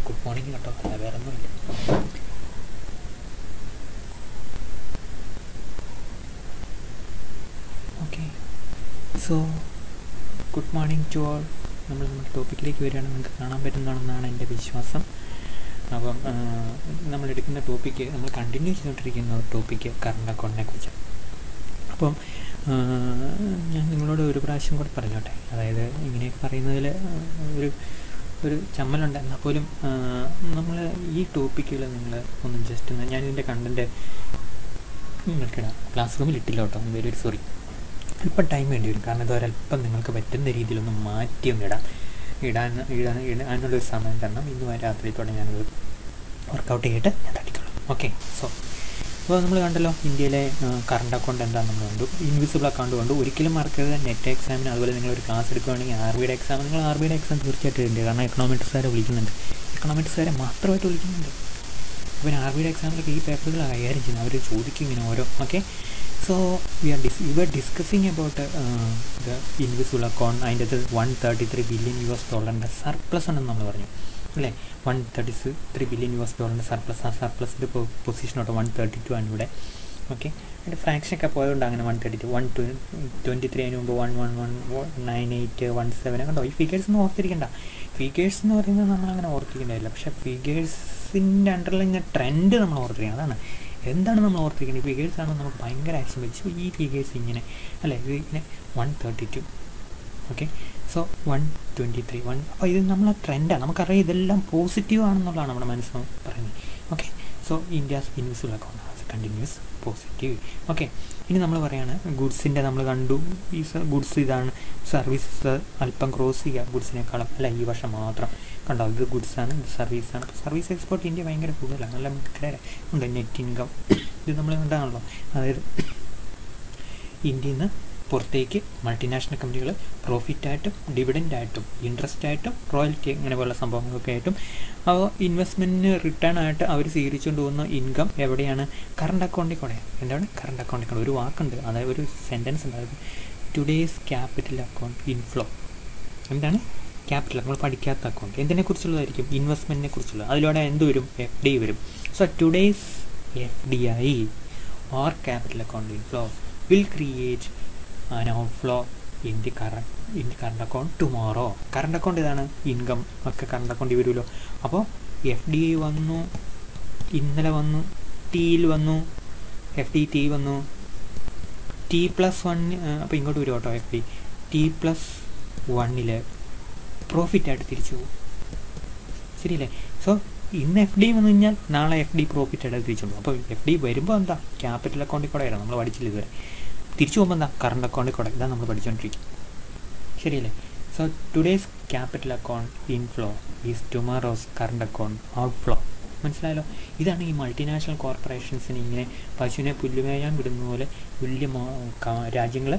Good morning കേട്ടോ അല്ല വേറെ ഒന്നുമില്ല okay so good morning to all നമ്മൾ നമ്മുടെ ടോപ്പിക്കിലേക്ക് വരികയാണ് നിങ്ങൾക്ക് കാണാൻ പറ്റുന്നതാണെന്നാണ് എൻ്റെ വിശ്വാസം അപ്പം ആ, നമ്മൾ എടുക്കുന്ന ടോപ്പിക്ക് നമ്മൾ കണ്ടിന്യൂ ചെയ്തുകൊണ്ടിരിക്കുന്ന ടോപ്പിക്ക് കറണ്ട് അക്കൗണ്ടിനെ കുറിച്ച് അപ്പം ആ, ഞാൻ നിങ്ങളോട് ഒരു പ്രാവശ്യം കൂടെ പറഞ്ഞോട്ടെ അതായത് ഇങ്ങനെയൊക്കെ പറയുന്നതിൽ ഒരു ഒരു ചമ്മലുണ്ട് എന്നാൽ പോലും നമ്മൾ ഈ ടോപ്പിക്കുകൾ നിങ്ങൾ ഒന്ന് ജസ്റ്റ് ഒന്ന് ഞാനിതിൻ്റെ കണ്ടൻറ്റ് നിങ്ങൾക്കിടാം ക്ലാസ് റൂമിൽ ഇട്ടില്ല കേട്ടോ വേറെ ഒരു സോറി അല്പം ടൈം വേണ്ടി വരും കാരണം ഇത് ഒരല്പം നിങ്ങൾക്ക് പറ്റുന്ന രീതിയിലൊന്ന് മാറ്റി ഒന്ന് ഇടാം ഇടാൻ ഇടാൻ ഇടാനുള്ളൊരു സമയം തരണം ഇന്ന് രാത്രിത്തോടെ ഞാനത് വർക്കൗട്ട് ചെയ്തിട്ട് ഞാൻ തട്ടിക്കോളാം ഓക്കെ സോ അപ്പോൾ നമ്മൾ കണ്ടല്ലോ ഇന്ത്യയിലെ കറണ്ട് അക്കൗണ്ട് എന്താണെന്ന് നമ്മൾ കണ്ടു ഇൻവിസിബിൾ അക്കൗണ്ട് കണ്ടു ഒരിക്കലും മറക്കരുത് നെറ്റ് എക്സാമിന് അതുപോലെ നിങ്ങളൊരു ക്ലാസ് എടുക്കുകയാണെങ്കിൽ ആർ ബിയുടെ എക്സാം നിങ്ങൾ ആർ ബിയുടെ എക്സാം തീർച്ചയായിട്ടും ഉണ്ട് കാരണം എക്കണോമിക്സുകാരെ വിളിക്കുന്നുണ്ട് എക്കണോമിക്സുകാരെ മാത്രമായിട്ട് വിളിക്കുന്നുണ്ട് അപ്പോൾ ആർ ബിയുടെ എക്സാമിലൊക്കെ ഈ പേപ്പറുകൾ കൈകാര്യം ചെയ്യുന്നത് അവർ ചോദിക്കും ഇങ്ങനെ ഓരോ okay so we are dis we are discussing about the invisible account അതിൻ്റെ അത് one thirty three billion U S ഡോളറിൻ്റെ സർപ്ലസ് ഉണ്ടെന്ന് നമ്മൾ പറഞ്ഞു അല്ലേ one thirty three billion U S ഡോളറിൻ്റെ സർപ്ലസ് ആ സർപ്ലസിൻ്റെ പൊസിഷനോട്ട് വൺ തേർട്ടി ടു ആണ് ഇവിടെ ഓക്കെ അതിൻ്റെ ഫ്രാക്ഷനൊക്കെ പോയതുകൊണ്ട് അങ്ങനെ one thirty two one two twenty three അതിന് മുമ്പ് one one one nine eight one seven കണ്ടോ ഈ ഫിഗേഴ്സ് ഒന്നും ഓർത്തിരിക്കണ്ട ഫിഗേഴ്സ് എന്ന് പറയുന്നത് നമ്മളങ്ങനെ ഓർത്തിരിക്കേണ്ടതില്ല പക്ഷേ ഫിഗേഴ്സിൻ്റെ അണ്ടർലൈൻ ട്രെൻഡ് നമ്മൾ ഓർത്തിരിക്കണം അതാണ് എന്താണ് നമ്മൾ ഓർത്തിരിക്കുന്നത് ഈ ഫിഗേഴ്സ് ആണ് നമുക്ക് ഭയങ്കര ആക്ഷൻ വെച്ചു ഈ ഫിഗേഴ്സ് ഇങ്ങനെ അല്ലേ ഇത് ഇങ്ങനെ one thirty two okay so one twenty three one അപ്പോൾ ഇത് നമ്മളെ ട്രെൻഡാണ് നമുക്കറിയാം ഇതെല്ലാം പോസിറ്റീവ് ആണെന്നുള്ളതാണ് നമ്മുടെ മനസ്സ് പറയുന്നത് okay so India's invisible account continues positive okay ഇനി നമ്മൾ പറയാണ് ഗുഡ്സിൻ്റെ നമ്മൾ കണ്ടു ഈ ഗുഡ്സ് ഇതാണ് സർവീസസ് അല്പം ക്രോസ് ചെയ്യുക ഗുഡ്സിനേക്കാളും അല്ല ഈ വർഷം മാത്രം കണ്ടോ ഇത് ഗുഡ്സാണ് ഇത് സർവീസാണ് സർവീസ് എക്സ്പോർട്ട് ഇന്ത്യ ഭയങ്കര കൂടുതലാണ് നല്ല മിക്കടെ ഉണ്ട് നെറ്റ് ഇൻകം ഇത് നമ്മൾ എന്താണല്ലോ അതായത് ഇന്ത്യയിൽ നിന്ന് പുറത്തേക്ക് മൾട്ടിനാഷണൽ കമ്പനികൾ പ്രോഫിറ്റായിട്ടും ഡിവിഡൻ്റായിട്ടും ഇൻട്രസ്റ്റ് ആയിട്ടും റോയൽറ്റി അങ്ങനെ പോലുള്ള സംഭവങ്ങളൊക്കെ ആയിട്ടും അപ്പോൾ ഇൻവെസ്റ്റ്മെൻറ്റിന് റിട്ടേൺ ആയിട്ട് അവർ സ്വീകരിച്ചുകൊണ്ട് പോകുന്ന ഇൻകം എവിടെയാണ് കറണ്ട് അക്കൗണ്ടിൽ കൂടെ എന്താണ് കറണ്ട് അക്കൗണ്ടിൽ കൂടെ ഒരു വാക്കുണ്ട് അതായത് ഒരു സെൻറ്റൻസ് ഉണ്ട് അതായത് ടുഡേയ്സ് ക്യാപിറ്റൽ അക്കൗണ്ട് ഇൻഫ്ലോ എന്താണ് ക്യാപിറ്റൽ നമ്മൾ പഠിക്കാത്ത അക്കൗണ്ട് എന്തിനെക്കുറിച്ചുള്ളതായിരിക്കും ഇൻവെസ്റ്റ്മെൻറ്റിനെ കുറിച്ചുള്ളത് അതിലൂടെ എന്ത് വരും എഫ് ഡി വരും so today's F D I or capital account inflow will create an outflow in the current in the current account tomorrow current account ഇതാണ് ഇൻകം ഒക്കെ കറണ്ട് അക്കൗണ്ടിൽ വരുമല്ലോ അപ്പോൾ എഫ് ഡി ഐ വന്നു ഇന്നലെ വന്നു ടിയിൽ വന്നു എഫ് ഡി ടി വന്നു ടി പ്ലസ് വൺ അപ്പോൾ ഇങ്ങോട്ട് വരും കേട്ടോ എഫ് ഡി ടി പ്ലസ് വണ്ണിൽ പ്രോഫിറ്റായിട്ട് തിരിച്ചു പോകും ശരിയല്ലേ സോ ഇന്ന് എഫ് ഡി വന്നു കഴിഞ്ഞാൽ നാളെ എഫ് ഡി പ്രോഫിറ്റ് ആയിട്ട് തിരിച്ചു പോകും അപ്പോൾ എഫ് ഡി വരുമ്പോൾ എന്താ ക്യാപിറ്റൽ അക്കൗണ്ടിൽ കൂടെ ആയിരുന്നു നമ്മൾ പഠിച്ചില്ല ഇതുവരെ തിരിച്ചു പോകുമ്പോൾ എന്താ കറണ്ട് അക്കൗണ്ടിൽ കൂടെ ഇതാണ് നമ്മൾ പഠിച്ചുകൊണ്ടിരിക്കും ശരിയല്ലേ so today's capital account inflow is tomorrow's current account outflow മനസ്സിലായല്ലോ ഇതാണ് ഈ മൾട്ടിനാഷണൽ കോർപ്പറേഷൻസിന് ഇങ്ങനെ പശുവിനെ പുല്ലുമേയാൻ വിടുന്ന പോലെ വലിയ രാജ്യങ്ങൾ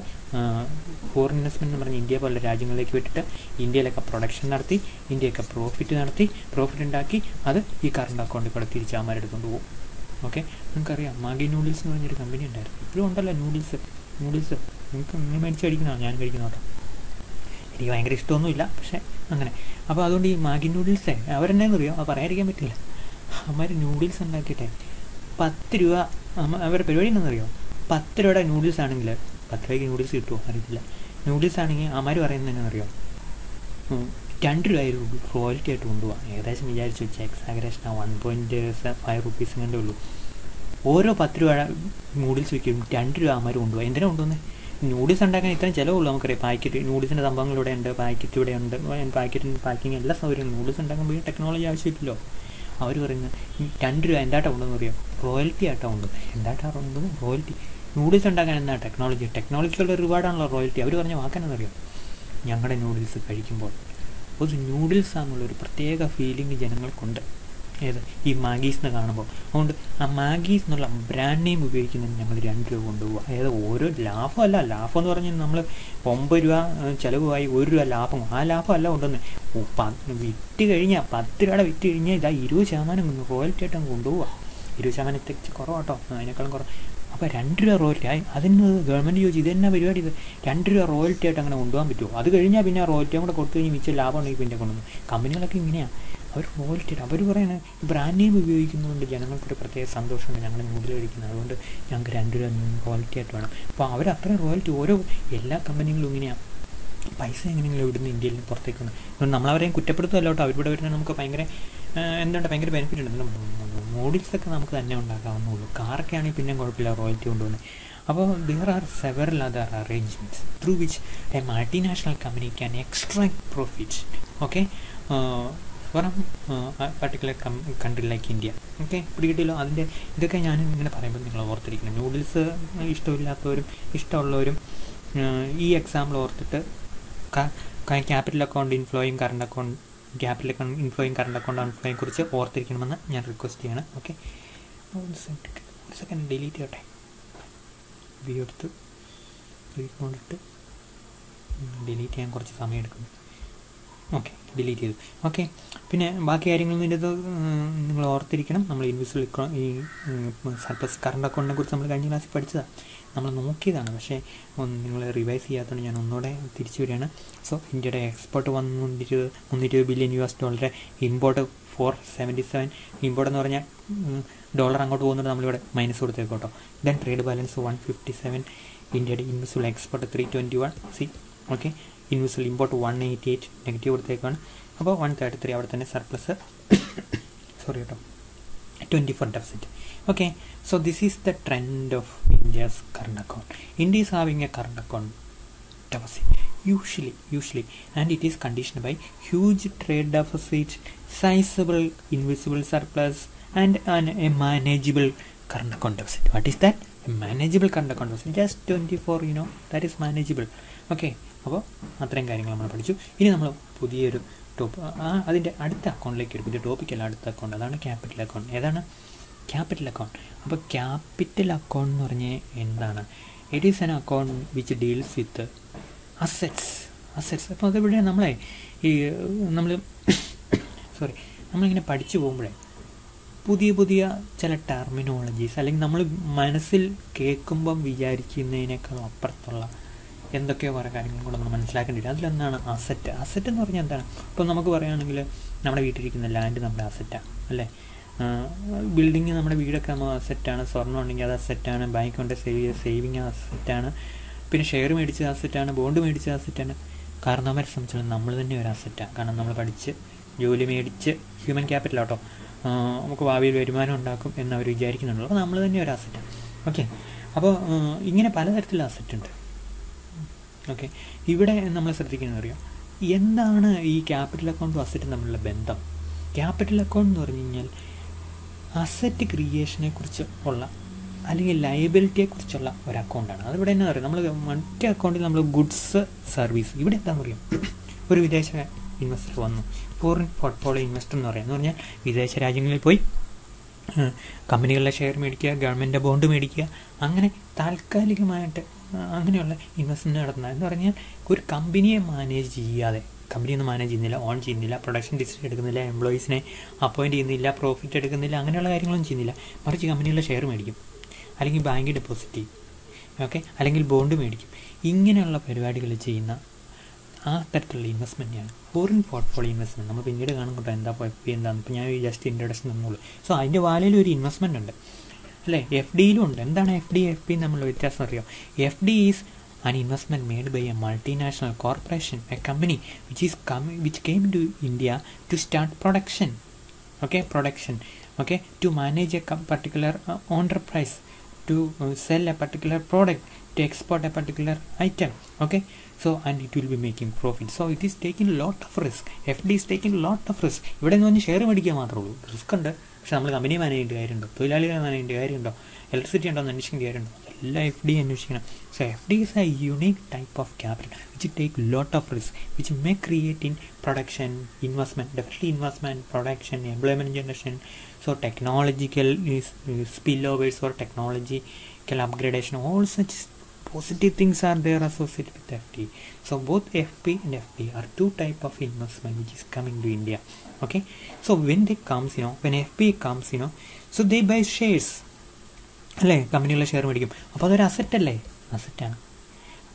ഫോറിൻ ഇൻവെസ്റ്റ്മെൻറ്റ് എന്ന് പറഞ്ഞ് ഇന്ത്യ പോലുള്ള രാജ്യങ്ങളിലേക്ക് വിട്ടിട്ട് ഇന്ത്യയിലൊക്കെ പ്രൊഡക്ഷൻ നടത്തി ഇന്ത്യയൊക്കെ പ്രോഫിറ്റ് നടത്തി പ്രോഫിറ്റ് ഉണ്ടാക്കി അത് ഈ കറണ്ട് അക്കൗണ്ടിൽ കൂടെ തിരിച്ചാമാരെടുത്തുകൊണ്ട് പോകും ഓക്കെ നിങ്ങൾക്കറിയാം മാഗി നൂഡിൽസ് എന്ന് പറഞ്ഞൊരു കമ്പനി ഉണ്ടായിരുന്നു ഇപ്പോഴും ഉണ്ടല്ലോ നൂഡിൽസ് നൂഡിൽസ് നിങ്ങൾക്ക് നിങ്ങൾ മേടിച്ച് കഴിക്കുന്നതാണ് ഞാൻ കഴിക്കുന്ന കേട്ടോ എനിക്ക് ഭയങ്കര ഇഷ്ടമൊന്നുമില്ല പക്ഷേ അങ്ങനെ അപ്പോൾ അതുകൊണ്ട് ഈ മാഗി നൂഡിൽസേ അവരെന്നാന്ന് അറിയോ അത് പറയാതിരിക്കാൻ പറ്റില്ല അമ്മമാർ നൂഡിൽസ് ഉണ്ടാക്കിയിട്ടെ പത്ത് രൂപ അവരുടെ പരിപാടി എന്താണെന്നറിയോ പത്ത് രൂപയുടെ നൂഡിൽസ് ആണെങ്കിൽ പത്ത് രൂപയ്ക്ക് നൂഡിൽസ് കിട്ടുമോ അറിയത്തില്ല നൂഡിൽസ് ആണെങ്കിൽ അമ്മമാർ പറയുന്നത് എന്നാണെന്നറിയോ രണ്ട് രൂപ റോയൽറ്റി ആയിട്ട് കൊണ്ടുപോകാം ഏകദേശം വിചാരിച്ചു വെച്ചാൽ എക്സാഗ്രേഷൻ ആ വൺ പോയിൻറ്റ് ഫൈവ് റുപ്പീസ് കണ്ടേ ഉള്ളൂ ഓരോ പത്ത് രൂപ നൂഡിൽസ് വയ്ക്കും രണ്ട് രൂപ അമ്മമാർ കൊണ്ടുപോകാം എന്തിനാണ് കൊണ്ടുവന്നത് നൂഡിൽസ് ഉണ്ടാക്കാൻ ഇത്രയും ചിലവുള്ളൂ നമുക്കറിയാം പാക്കറ്റ് നൂഡിൽസിൻ്റെ സംഭവങ്ങൾ ഇവിടെ ഉണ്ട് പാക്കറ്റ് ഇവിടെ ഉണ്ട് പാക്കറ്റിന് പാക്കിങ് എല്ലാ സൗകര്യങ്ങളും നൂഡിൽസ് ഉണ്ടാക്കുമ്പോൾ ഈ ടെക്നോളജി ആവശ്യമില്ലല്ലോ അവർ പറയുന്നത് രണ്ട് രൂപ എന്താട്ടാ ഉണ്ടെന്ന് അറിയാം റോയൽറ്റി ആയിട്ടാ ഉണ്ട് എന്താട്ടാ ഉണ്ടെന്ന് റോയൽറ്റി നൂഡിൽസ് ഉണ്ടാക്കാൻ എന്താ ടെക്നോളജി ടെക്നോളജിക്കുള്ള ഒരുപാടാണല്ലോ റോയൽറ്റി അവർ പറഞ്ഞ വാക്കെന്നറിയാം ഞങ്ങളുടെ നൂഡിൽസ് കഴിക്കുമ്പോൾ ഒരു നൂഡിൽസ് ആണെന്നുള്ളൊരു പ്രത്യേക ഫീലിംഗ് ജനങ്ങൾക്കുണ്ട് ഏത് ഈ മാഗീസ് എന്ന് കാണുമ്പോൾ അതുകൊണ്ട് ആ മാഗീസ് എന്നുള്ള ബ്രാൻഡ് നെയിം ഉപയോഗിക്കുന്നതിന് ഞങ്ങൾ രണ്ട് രൂപ കൊണ്ടുപോകുക അതായത് ഓരോ ലാഭമല്ല ലാഭം എന്ന് പറഞ്ഞാൽ നമ്മൾ ഒമ്പത് രൂപ ചിലവുമായി ഒരു രൂപ ലാഭം ആ ലാഭമല്ല കൊണ്ടുവന്ന് വിറ്റ് കഴിഞ്ഞാൽ പത്ത് രൂപയുടെ വിറ്റ് കഴിഞ്ഞാൽ ഇതാ ഇരുപത് ശതമാനം റോയൽറ്റി ആയിട്ട് അങ്ങ് കൊണ്ടുപോവുക ഇരുപത് ശതമാനം ഇത്തിരി കുറവാട്ടോ അതിനേക്കാളും കുറവ് അപ്പോൾ രണ്ട് രൂപ റോയൽറ്റി അതിന് ഗവൺമെൻറ് ചോദിച്ചു ഇത് തന്നെ പരിപാടി ഇത് രണ്ട് രൂപ റോയൽറ്റി ആയിട്ട് അങ്ങനെ കൊണ്ടുപോകാൻ പറ്റുമോ അത് കഴിഞ്ഞാൽ പിന്നെ റോയൽറ്റിയും കൂടെ കൊടുത്തു കഴിഞ്ഞ് മിച്ച ലാഭം ഉണ്ടെങ്കിൽ പിന്നെ കൊണ്ടുവന്നു കമ്പനികളൊക്കെ ഇങ്ങനെയാണ് അവർ റോയൽറ്റി അവർ പറയുന്നത് ബ്രാൻഡ് നെയിം ഉപയോഗിക്കുന്നതുകൊണ്ട് ജനങ്ങൾക്കൊരു പ്രത്യേക സന്തോഷമുണ്ട് ഞങ്ങൾ നൂഡിൽ കഴിക്കുന്നത് അതുകൊണ്ട് ഞങ്ങൾക്ക് രണ്ട് രൂപ റോയൽറ്റി ആയിട്ട് വേണം അപ്പോൾ അവർ അത്രയും റോയൽറ്റി ഓരോ എല്ലാ കമ്പനികളും ഇങ്ങനെയാണ് പൈസ എങ്ങനെയെങ്കിലും ഇവിടുന്ന് ഇന്ത്യയിൽ നിന്ന് പുറത്തേക്ക് വന്നു അതുകൊണ്ട് നമ്മളവരെയും കുറ്റപ്പെടുത്തുമല്ലോ കേട്ടോ അവരിവിടെ വരുന്നത് നമുക്ക് ഭയങ്കര എന്തുകൊണ്ട് ഭയങ്കര ബെനിഫിറ്റ് ഉണ്ട് മോഡിൽസൊക്കെ നമുക്ക് തന്നെ ഉണ്ടാക്കാവുന്നുള്ളൂ കാറൊക്കെ ആണെങ്കിൽ പിന്നെയും കുഴപ്പമില്ല റോയൽറ്റി കൊണ്ടുവന്ന് അപ്പോൾ there are several other arrangements through which a multinational company can extract profit okay from particular country like India okay പിടികിട്ടില്ലോ അതിൻ്റെ ഇതൊക്കെ ഞാൻ ഇങ്ങനെ പറയുമ്പോൾ നിങ്ങൾ ഓർത്തിരിക്കണം നൂഡിൽസ് ഇഷ്ടമില്ലാത്തവരും ഇഷ്ടമുള്ളവരും ഈ എക്സാമ്പിൾ ഓർത്തിട്ട് ക്യാപിറ്റൽ അക്കൗണ്ട് ഇൻഫ്ലോയും കറണ്ട് അക്കൗണ്ട് ക്യാപിറ്റൽ അക്കൗണ്ട് ഇൻഫ്ലോയും കറണ്ട് അക്കൗണ്ട് ഔട്ട്ഫ്ലോയെ കുറിച്ച് ഓർത്തിരിക്കണമെന്ന് ഞാൻ റിക്വസ്റ്റ് ചെയ്യണം ഓക്കെ ഒരു സെക്കൻഡ് ഡിലീറ്റ് ചെയ്യട്ടെ വ്യൂ എടുത്ത് കൊണ്ടിട്ട് ഡിലീറ്റ് ചെയ്യാൻ കുറച്ച് സമയം എടുക്കും ഓക്കെ ഡിലീറ്റ് ചെയ്തു ഓക്കെ പിന്നെ ബാക്കി കാര്യങ്ങളൊന്നും ഇതിൻ്റെ നിങ്ങൾ ഓർത്തിരിക്കണം നമ്മൾ ഇൻവിസിബിൾ ഈ സർപ്ലസ് കറണ്ട് അക്കൗണ്ടിനെ കുറിച്ച് നമ്മൾ കഴിഞ്ഞ ക്ലാസ്സിൽ പഠിച്ചതാണ് നമ്മൾ നോക്കിയതാണ് പക്ഷേ നിങ്ങൾ റിവൈസ് ചെയ്യാത്തതുകൊണ്ട് ഞാൻ ഒന്നുകൂടെ തിരിച്ചു വരികയാണ് സോ ഇന്ത്യയുടെ എക്സ്പോർട്ട് വന്ന് മുന്നൂറ്റി മുന്നൂറ്റി ബില്യൺ യു എസ് ഡോളറെ import four seventy seven import എന്ന് പറഞ്ഞാൽ ഡോളർ അങ്ങോട്ട് പോകുന്നുണ്ട് നമ്മളിവിടെ മൈനസ് കൊടുത്തേക്കോട്ടോ then trade balance one fifty seven ഇന്ത്യയുടെ invisible export three twenty one see okay invisible import one eighty eight negative കൊടുത്തേക്കാണ് അപ്പോൾ വൺ തേർട്ടി ത്രീ അവിടെ തന്നെ സർപ്ലസ് സോറി കേട്ടോ twenty four deficit okay so this is the trend of india's current account india is having a current account deficit usually usually and it is conditioned by huge trade deficit sizable invisible surplus and an, a manageable current account deficit what is that a manageable current account deficit just 24 you know that is manageable okay അപ്പോൾ അത്രയും കാര്യങ്ങൾ നമ്മൾ പഠിച്ചു ഇനി നമ്മൾ പുതിയൊരു top ആ അതിൻ്റെ അടുത്ത അക്കൗണ്ടിലേക്ക് ഒരു പുതിയ ടോപ്പിക്കല്ല അടുത്ത അക്കൗണ്ട് അതാണ് ക്യാപിറ്റൽ അക്കൗണ്ട് ഏതാണ് ക്യാപിറ്റൽ അക്കൗണ്ട് അപ്പോൾ ക്യാപിറ്റൽ അക്കൗണ്ട് എന്ന് പറഞ്ഞാൽ എന്താണ് it is an account which deals with assets assets അപ്പോൾ അതിവിടെ നമ്മളെ ഈ നമ്മൾ സോറി നമ്മളിങ്ങനെ പഠിച്ചു പോകുമ്പോഴേ പുതിയ പുതിയ ചില ടെർമിനോളജീസ് അല്ലെങ്കിൽ നമ്മൾ മനസ്സിൽ കേൾക്കുമ്പം വിചാരിക്കുന്നതിനേക്കാൾ അപ്പുറത്തുള്ള എന്തൊക്കെയോ കുറേ കാര്യങ്ങളും കൂടെ നമ്മൾ മനസ്സിലാക്കേണ്ടിയിട്ട് അതിലൊന്നാണ് അസറ്റ് അസറ്റ് എന്ന് പറഞ്ഞാൽ എന്താണ് ഇപ്പോൾ നമുക്ക് പറയുകയാണെങ്കിൽ നമ്മുടെ വീട്ടിലിരിക്കുന്ന ലാൻഡ് നമ്മുടെ അസറ്റാണ് അല്ലേ ബിൽഡിങ് നമ്മുടെ വീടൊക്കെ നമ്മൾ അസറ്റാണ് സ്വർണ്ണം ഉണ്ടെങ്കിൽ അത് അസറ്റാണ് ബാങ്ക് കൊണ്ട് സേവ് സേവിങ് അസറ്റാണ് പിന്നെ ഷെയർ മേടിച്ച അസറ്റാണ് ബോണ്ട് മേടിച്ച അസറ്റാണ് കാരണവരെ സംബന്ധിച്ചിടത്തോളം നമ്മൾ തന്നെ ഒരു അസറ്റാണ് കാരണം നമ്മൾ പഠിച്ച് ജോലി മേടിച്ച് ഹ്യൂമൻ ക്യാപിറ്റൽ ആട്ടോ നമുക്ക് ഭാവിയിൽ വരുമാനം ഉണ്ടാക്കും എന്ന് അവർ വിചാരിക്കുന്നുണ്ടല്ലോ അപ്പോൾ നമ്മൾ തന്നെ ഒരു അസറ്റാണ് ഓക്കെ അപ്പോൾ ഇങ്ങനെ പലതരത്തിലുള്ള അസറ്റ് ഉണ്ട് ഓക്കെ ഇവിടെ നമ്മൾ ശ്രദ്ധിക്കുന്നത് അറിയാം എന്താണ് ഈ ക്യാപിറ്റൽ അക്കൗണ്ടും അസറ്റും തമ്മിലുള്ള ബന്ധം ക്യാപിറ്റൽ അക്കൗണ്ട് എന്ന് പറഞ്ഞു കഴിഞ്ഞാൽ അസറ്റ് ക്രിയേഷനെ കുറിച്ച് ഉള്ള അല്ലെങ്കിൽ ലയബിലിറ്റിയെ കുറിച്ചുള്ള ഒരു അക്കൗണ്ടാണ് അതിവിടെ എന്നാ പറയുക നമ്മൾ മറ്റേ അക്കൗണ്ടിൽ നമ്മൾ ഗുഡ്സ് സർവീസ് ഇവിടെ എന്താണെന്ന് അറിയാം ഒരു വിദേശ ഇൻവെസ്റ്റർ വന്നു ഫോറിൻ പോർട്ട്ഫോളിയോ ഇൻവെസ്റ്റർ എന്ന് പറയാം എന്ന് പറഞ്ഞാൽ വിദേശ രാജ്യങ്ങളിൽ പോയി കമ്പനികളുടെ ഷെയർ മേടിക്കുക ഗവൺമെൻറ് ബോണ്ട് മേടിക്കുക അങ്ങനെ താൽക്കാലികമായിട്ട് അങ്ങനെയുള്ള ഇൻവെസ്റ്റ്മെൻറ്റ് നടത്തുന്നത് എന്ന് പറഞ്ഞാൽ ഒരു കമ്പനിയെ മാനേജ് ചെയ്യാതെ കമ്പനിയൊന്നും മാനേജ് ചെയ്യുന്നില്ല ഓൺ ചെയ്യുന്നില്ല പ്രൊഡക്ഷൻ ഡിസിഷൻ എടുക്കുന്നില്ല എംപ്ലോയീസിനെ അപ്പോയിൻറ്റ് ചെയ്യുന്നില്ല പ്രോഫിറ്റ് എടുക്കുന്നില്ല അങ്ങനെയുള്ള കാര്യങ്ങളൊന്നും ചെയ്യുന്നില്ല മറിച്ച് കമ്പനികളുടെ ഷെയർ മേടിക്കും അല്ലെങ്കിൽ ബാങ്കിൽ ഡെപ്പോസിറ്റ് ചെയ്യും ഓക്കെ അല്ലെങ്കിൽ ബോണ്ട് മേടിക്കും ഇങ്ങനെയുള്ള പരിപാടികൾ ചെയ്യുന്ന ആ തരത്തിലുള്ള ഇൻവെസ്റ്റ്മെൻറ്റാണ് ഫോറിൻ പോർട്ട്ഫോളിയോ ഇൻവെസ്റ്റ്മെൻറ്റ് നമ്മൾ പിന്നീട് കാണുമ്പോൾ എന്താ എഫ് പി എന്താണെന്ന് ഇപ്പോൾ ഞാൻ ജസ്റ്റ് ഇൻട്രഡക്ഷൻ തന്നുള്ളൂ സോ അതിൻ്റെ വാലയിൽ ഒരു ഇൻവെസ്റ്റ്മെൻ്റ് ഉണ്ട് അല്ലേ എഫ് ഡിയിലും ഉണ്ട് എന്താണ് എഫ് ഡി എഫ് പി തമ്മിലുള്ള വ്യത്യാസം അറിയാം F D is an investment made by a multinational corporation, a company which is com- which came to India to start production. Okay, production. Okay, to manage a com- particular uh, enterprise, to uh, sell a particular product, to export a particular item. Okay, so and it will be making profit. So it is taking a lot of risk. FD is taking a lot of risk. ഇവിടെ നിന്ന് പറഞ്ഞ് share മേടിക്കാൻ മാത്രമേ ഉള്ളൂ risk ഉണ്ട് പക്ഷെ നമ്മൾ company manage ചെയ്യേണ്ട കാര്യമുണ്ടോ തൊഴിലാളികളെ മാനേജ് ചെയ്യേണ്ട കാര്യമുണ്ടോ ഇലക്ട്രിസിറ്റി ഉണ്ടോ എന്ന് അന്വേഷിക്കേണ്ട കാര്യമുണ്ടോ എല്ലാം എഫ് ഡി അന്വേഷിക്കണം so F D is a unique type of capital which take lot of risk which may create in production investment definitely investment production employment generation so technological spill overs or technological upgradation all such positive things are there associated with FD. So both FP and FD are two type of investment which is coming to India. Okay. So when they comes, you know, when FP comes, you know, so they buy shares. അല്ലേ കമ്പനിയുള്ള share മേടിക്കും അപ്പോൾ അതൊരു asset അല്ലേ അസറ്റാണ്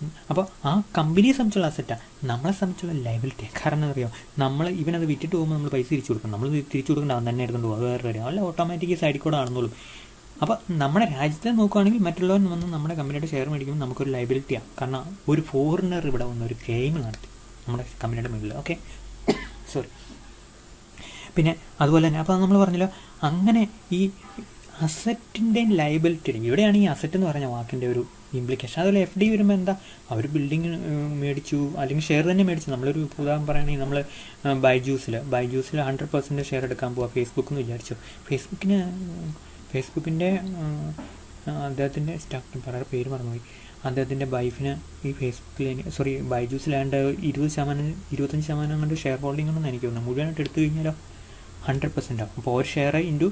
അപ്പോൾ ആ കമ്പനിയെ സംബന്ധിച്ചുള്ള അസറ്റാണ് നമ്മളെ സംബന്ധിച്ചുള്ള ലൈബിലിറ്റി കാരണം എന്താ പറയുക നമ്മൾ ഇവനത് വിറ്റിട്ട് പോകുമ്പോൾ നമ്മൾ പൈസ തിരിച്ചു കൊടുക്കണം നമ്മൾ തിരിച്ചു കൊടുക്കേണ്ട അവൻ തന്നെ എടുത്തുകൊണ്ട് പോകും അത് വേറെ കാര്യം അല്ല ഓട്ടോമാറ്റിക് സൈഡിൽ കൂടെ ആണെന്നുള്ളൂ അപ്പോൾ നമ്മുടെ രാജ്യത്തെ നോക്കുകയാണെങ്കിൽ മറ്റുള്ളവർ വന്ന് നമ്മുടെ കമ്പനിയുടെ ഷെയർ മേടിക്കുമ്പോൾ നമുക്കൊരു ലൈബിലിറ്റിയാണ് കാരണം ഒരു ഫോറിനർ ഇവിടെ വന്ന് ഒരു ക്ലെയിം നടത്തി നമ്മുടെ കമ്പനിയുടെ മുന്നിൽ ഓക്കെ സോറി പിന്നെ അതുപോലെ തന്നെ അപ്പോൾ നമ്മൾ പറഞ്ഞല്ലോ അങ്ങനെ ഈ അസറ്റിൻ്റെയും ലൈബിലിറ്റിയുടെയും ഇവിടെയാണ് ഈ അസറ്റ് എന്ന് പറഞ്ഞ വാക്കിൻ്റെ ഒരു ഇംപ്ലിക്കേഷൻ അതുപോലെ എഫ് ഡി വരുമ്പോൾ എന്താ അവർ ബിൽഡിങ് മേടിച്ചു അല്ലെങ്കിൽ ഷെയർ തന്നെ മേടിച്ചു നമ്മളൊരു ഉദാഹരണം പറയുകയാണെങ്കിൽ നമ്മൾ ബൈജൂസിൽ ബൈജൂസിൽ ഹൺഡ്രഡ് പെർസെൻറ്റ് ഷെയർ എടുക്കാൻ പോവാം ഫേസ്ബുക്ക് എന്ന് വിചാരിച്ചു ഫേസ്ബുക്കിന് ഫേസ്ബുക്കിൻ്റെ അദ്ദേഹത്തിൻ്റെ സ്റ്റാക്ക് പറയാൻ പേര് മറന്നുപോയി അദ്ദേഹത്തിൻ്റെ വൈഫിന് ഈ ഫേസ്ബുക്കിൽ സോറി ബൈജൂസിലാണ്ട് ഇരുപത് ശതമാനം ഇരുപത്തഞ്ച് ശതമാനം കൊണ്ട് ഷെയർ ഹോൾഡിംഗ് ഉണ്ടെന്ന് എനിക്ക് തോന്നുന്നു മുഴുവനായിട്ട് എടുത്തു കഴിഞ്ഞാലോ ഹൺഡ്രഡ് പെർസെൻ്റ് ആവും അപ്പോൾ ഒരു ഷെയർ ഇൻറ്റു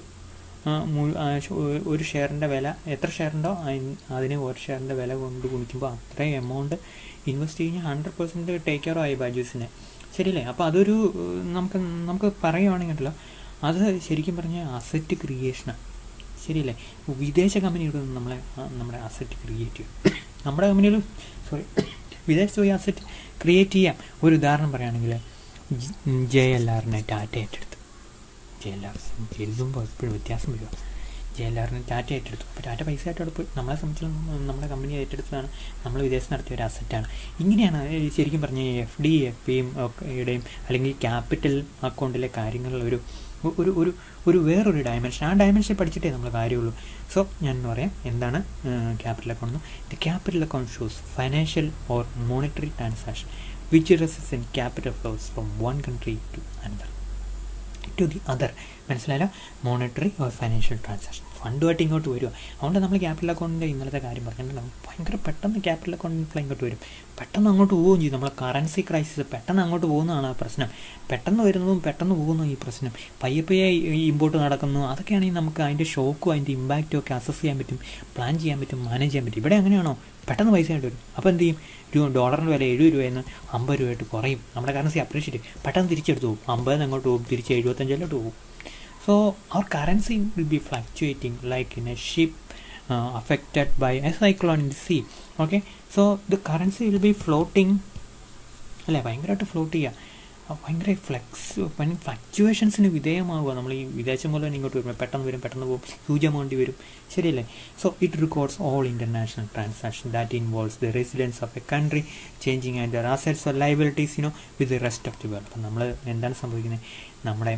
ഒരു ഷെയറിൻ്റെ വില എത്ര ഷെയർ ഉണ്ടോ അതിന് ഒരു ഷെയറിൻ്റെ വില കൊണ്ട് ഗുണിക്കുമ്പോൾ അത്രയും എമൗണ്ട് ഇൻവെസ്റ്റ് കഴിഞ്ഞാൽ ഹൺഡ്രഡ് പെർസെൻറ്റ് ടേക്ക് കെയർ ആയി ബാജൂസിനെ ശരിയല്ലേ അപ്പോൾ അതൊരു നമുക്ക് നമുക്ക് പറയുവാണെങ്കിലോ അത് ശരിക്കും പറഞ്ഞാൽ അസറ്റ് ക്രിയേഷനാണ് ശരിയല്ലേ വിദേശ കമ്പനികൾ നമ്മളെ നമ്മുടെ അസറ്റ് ക്രിയേറ്റ് ചെയ്യും നമ്മുടെ കമ്പനികൾ സോറി വിദേശത്ത് പോയി അസറ്റ് ക്രിയേറ്റ് ചെയ്യാം ഒരു ഉദാഹരണം പറയുകയാണെങ്കിൽ ജെ എൽ ആറിനെ ടാറ്റ ഏറ്റെടുത്തു ജെ എൽ ആർ എഴുതുമ്പോൾ എപ്പോഴും വ്യത്യാസം വരിക ജെ എൽ ആറിന് ടാറ്റ ഏറ്റെടുത്തു അപ്പോൾ ടാറ്റ പൈസ ആയിട്ട് പോയി നമ്മളെ സംബന്ധിച്ചിടത്തോളം നമ്മുടെ കമ്പനി ഏറ്റെടുത്തതാണ് നമ്മൾ വിദേശത്ത് നടത്തിയ ഒരു അസറ്റാണ് ഇങ്ങനെയാണ് ശരിക്കും പറഞ്ഞ എഫ് ഡി എഫ് പിയും ഒക്കെയുടെയും അല്ലെങ്കിൽ ക്യാപിറ്റൽ അക്കൗണ്ടിലെ കാര്യങ്ങളിൽ ഒരു ഒരു ഒരു ഒരു വേറൊരു ഡയമെൻഷൻ ആ ഡയമെൻഷൻ പഠിച്ചിട്ടേ നമ്മൾ കാര്യമുള്ളൂ സോ ഞാൻ പറയാം എന്താണ് capital account the capital account shows financial or monetary transaction which റെസിസ് in capital flows from one country to another to the other മനസ്സിലായാലോ മോണിറ്ററി ഓർ ഫൈനാൻഷ്യൽ ട്രാൻസാക്ഷൻ ഫണ്ടുമായിട്ട് ഇങ്ങോട്ട് വരിക അതുകൊണ്ട് നമ്മൾ ക്യാപിറ്റൽ അക്കൗണ്ടിൻ്റെ ഇന്നലത്തെ കാര്യം പറഞ്ഞിട്ടുണ്ടാവും ഭയങ്കര പെട്ടെന്ന് ക്യാപിറ്റൽ അക്കൗണ്ട് ഇൻഫ്ലോ ഇങ്ങോട്ട് വരും പെട്ടെന്ന് അങ്ങോട്ട് പോവുകയും ചെയ്യും നമ്മളെ കറൻസി ക്രൈസിസ് പെട്ടെന്ന് അങ്ങോട്ട് പോകുന്നതാണ് ആ പ്രശ്നം പെട്ടെന്ന് വരുന്നതും പെട്ടെന്ന് പോകുന്നു ഈ പ്രശ്നം പയ്യെ പയ്യെ ഈ ഇമ്പോർട്ട് നടക്കുന്നു അതൊക്കെയാണെങ്കിൽ നമുക്ക് അതിൻ്റെ ഷോക്കും അതിൻ്റെ ഇമ്പാക്റ്റും ഒക്കെ അസസ് ചെയ്യാൻ പറ്റും പ്ലാൻ ചെയ്യാൻ പറ്റും മാനേജ് ചെയ്യാൻ പറ്റും ഇവിടെ അങ്ങനെയാണോ പെട്ടെന്ന് പൈസ ആയിട്ട് വരും അപ്പോൾ എന്ത് ചെയ്യും രൂപ ഡോളറിൻ്റെ വില എഴുപത് രൂപയിൽ നിന്ന് അമ്പത് രൂപയായിട്ട് കുറയും നമ്മുടെ കറൻസി അപ്രീഷിയേറ്റ് പെട്ടെന്ന് തിരിച്ചെടുത്ത് പോകും അമ്പത് അങ്ങോട്ട് പോകും തിരിച്ച് എഴുപത്തഞ്ചിലോട്ട് പോകും so our currency will be fluctuating like in a ship affected by a cyclone in the sea okay so the currency will be floating അല്ലേ ഭയങ്കരമായിട്ട് ഫ്ലോട്ട് ചെയ്യുക ഭയങ്കര ഫ്ലെക്സ് ഫ്ലക്ച്വേഷൻസിന് വിധേയമാവുക നമ്മൾ ഈ വിദേശം പോലെ തന്നെ ഇങ്ങോട്ട് വരുമ്പോൾ പെട്ടെന്ന് വരും പെട്ടെന്ന് പോകും ഹ്യൂജ് എമൗണ്ട് വരും ശരിയല്ലേ so it records all international transaction that involves the residence of a country changing and their assets or liabilities you know with the rest of the world അപ്പം നമ്മൾ എന്താണ് സംഭവിക്കുന്നത് നമ്മുടെ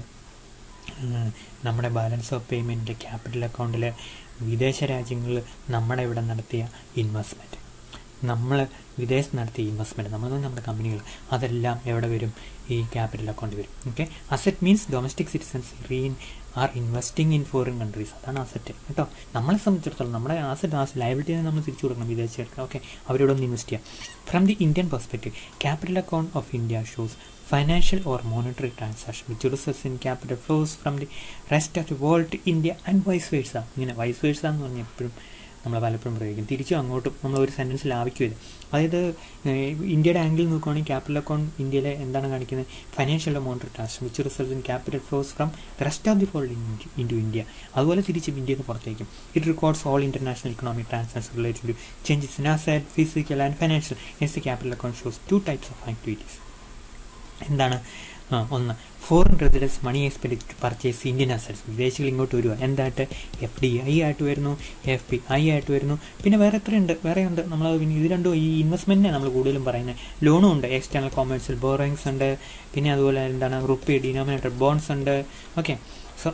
നമ്മുടെ ബാലൻസ് ഓഫ് പേയ്മെൻറ്റ് ക്യാപിറ്റൽ അക്കൗണ്ടിൽ വിദേശ രാജ്യങ്ങളിൽ നമ്മുടെ ഇവിടെ നടത്തിയ ഇൻവെസ്റ്റ്മെൻറ്റ് നമ്മൾ വിദേശത്ത് നടത്തിയ ഇൻവെസ്റ്റ്മെൻറ്റ് നമ്മൾ നമ്മുടെ കമ്പനികൾ അതെല്ലാം എവിടെ വരും ഈ ക്യാപിറ്റൽ അക്കൗണ്ട് വരും okay asset means domestic citizens റീൻ are investing in foreign countries അതാണ് അസറ്റ് കേട്ടോ നമ്മളെ സംബന്ധിച്ചിടത്തോളം നമ്മുടെ അസറ്റ് ആ ലയബിലിറ്റിനെ നമ്മൾ തിരിച്ചു കൊടുക്കണം വിദേശികൾക്ക് ഓക്കെ അവരോട് ഒന്ന് ഇൻവെസ്റ്റ് ചെയ്യാം from the Indian perspective capital account of India shows financial or monetary transaction which results in capital flows from the rest of the world to India and vice versa ഇങ്ങനെ vice versa എന്ന് പറഞ്ഞാൽ എപ്പോഴും നമ്മൾ പലപ്പോഴും പ്രയോഗിക്കും തിരിച്ചും അങ്ങോട്ടും നമ്മൾ ഒരു സെൻറ്റൻസിൽ ആവശ്യമില്ല അതായത് ഇന്ത്യയുടെ ആംഗിൾ നോക്കുകയാണെങ്കിൽ ക്യാപിറ്റൽ അക്കൗണ്ട് ഇന്ത്യയിലെ എന്താണ് കാണിക്കുന്നത് financial monetary transaction which result in capital flows from the rest of the world in to India അതുപോലെ തിരിച്ചും ഇന്ത്യയിൽ നിന്ന് പുറത്തേക്കും it records all international economic transaction related to changes in asset physical and financial as the capital account shows two types of activities എന്താണ് ഒന്ന് foreign residence money expend purchase Indian assets വിദേശികൾ ഇങ്ങോട്ട് വരിക എന്തായിട്ട് എഫ് ഡി ഐ ആയിട്ട് വരുന്നു F P I ആയിട്ട് വരുന്നു പിന്നെ വേറെ എത്രയുണ്ട് വേറെ ഉണ്ട് നമ്മൾ പിന്നെ ഇത് രണ്ടും ഈ ഇൻവെസ്റ്റ്മെൻറ്റിനെ നമ്മൾ കൂടുതലും പറയുന്നത് ലോണും ഉണ്ട് എക്സ്റ്റേണൽ കൊമേഴ്സ്യൽ ബോറോയിങ്സ് ഉണ്ട് പിന്നെ അതുപോലെ എന്താണ് റുപ്പി ഡിനോമിനേറ്റഡ് ബോൺസ് ഉണ്ട് ഓക്കെ സോ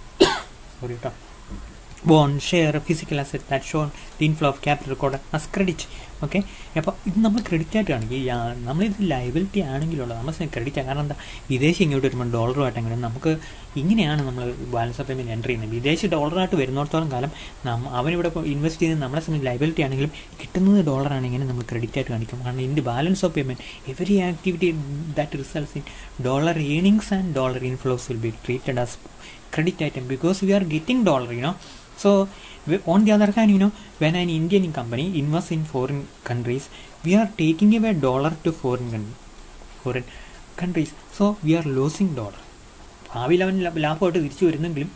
സോറി കേട്ടോ bond share physical asset that shown the inflow of capital record as credit okay അപ്പോൾ ഇത് നമ്മൾ ക്രെഡിറ്റ് ആയിട്ട് കാണിക്കും ഈ നമ്മളിത് ലൈബിലിറ്റി ആണെങ്കിലുള്ളത് നമ്മൾ ക്രെഡിറ്റ് ആണ് കാരണം എന്താ വിദേശി ഇങ്ങോട്ട് വരുമ്പോൾ ഡോളറുമായിട്ടെങ്കിലും നമുക്ക് ഇങ്ങനെയാണ് നമ്മൾ ബാലൻസ് ഓഫ് പേയ്മെൻറ്റ് എൻ്റർ ചെയ്യുന്നത് വിദേശി ഡോളറായിട്ട് വരുന്നിടത്തോളം കാലം നമ്മ അവനിവിടെ ഇൻവെസ്റ്റ് ചെയ്യുന്നത് നമ്മളെ സംബന്ധിച്ച് ലൈബിലിറ്റി ആണെങ്കിലും കിട്ടുന്നത് ഡോളറാണെങ്കിൽ നമ്മൾ ക്രെഡിറ്റ് ആയിട്ട് കാണിക്കും കാരണം ഇതിൻ്റെ balance of payment every activity that results in dollar earnings and dollar inflows will be treated as credit item because we are getting dollar you know So, on the other hand, you know, when an Indian company invests in foreign countries, we are taking away dollar to foreign foreign countries. So, we are losing dollar. ഭാവിയിൽ അവൻ ലാഭമായിട്ട് തിരിച്ചു വരുന്നെങ്കിലും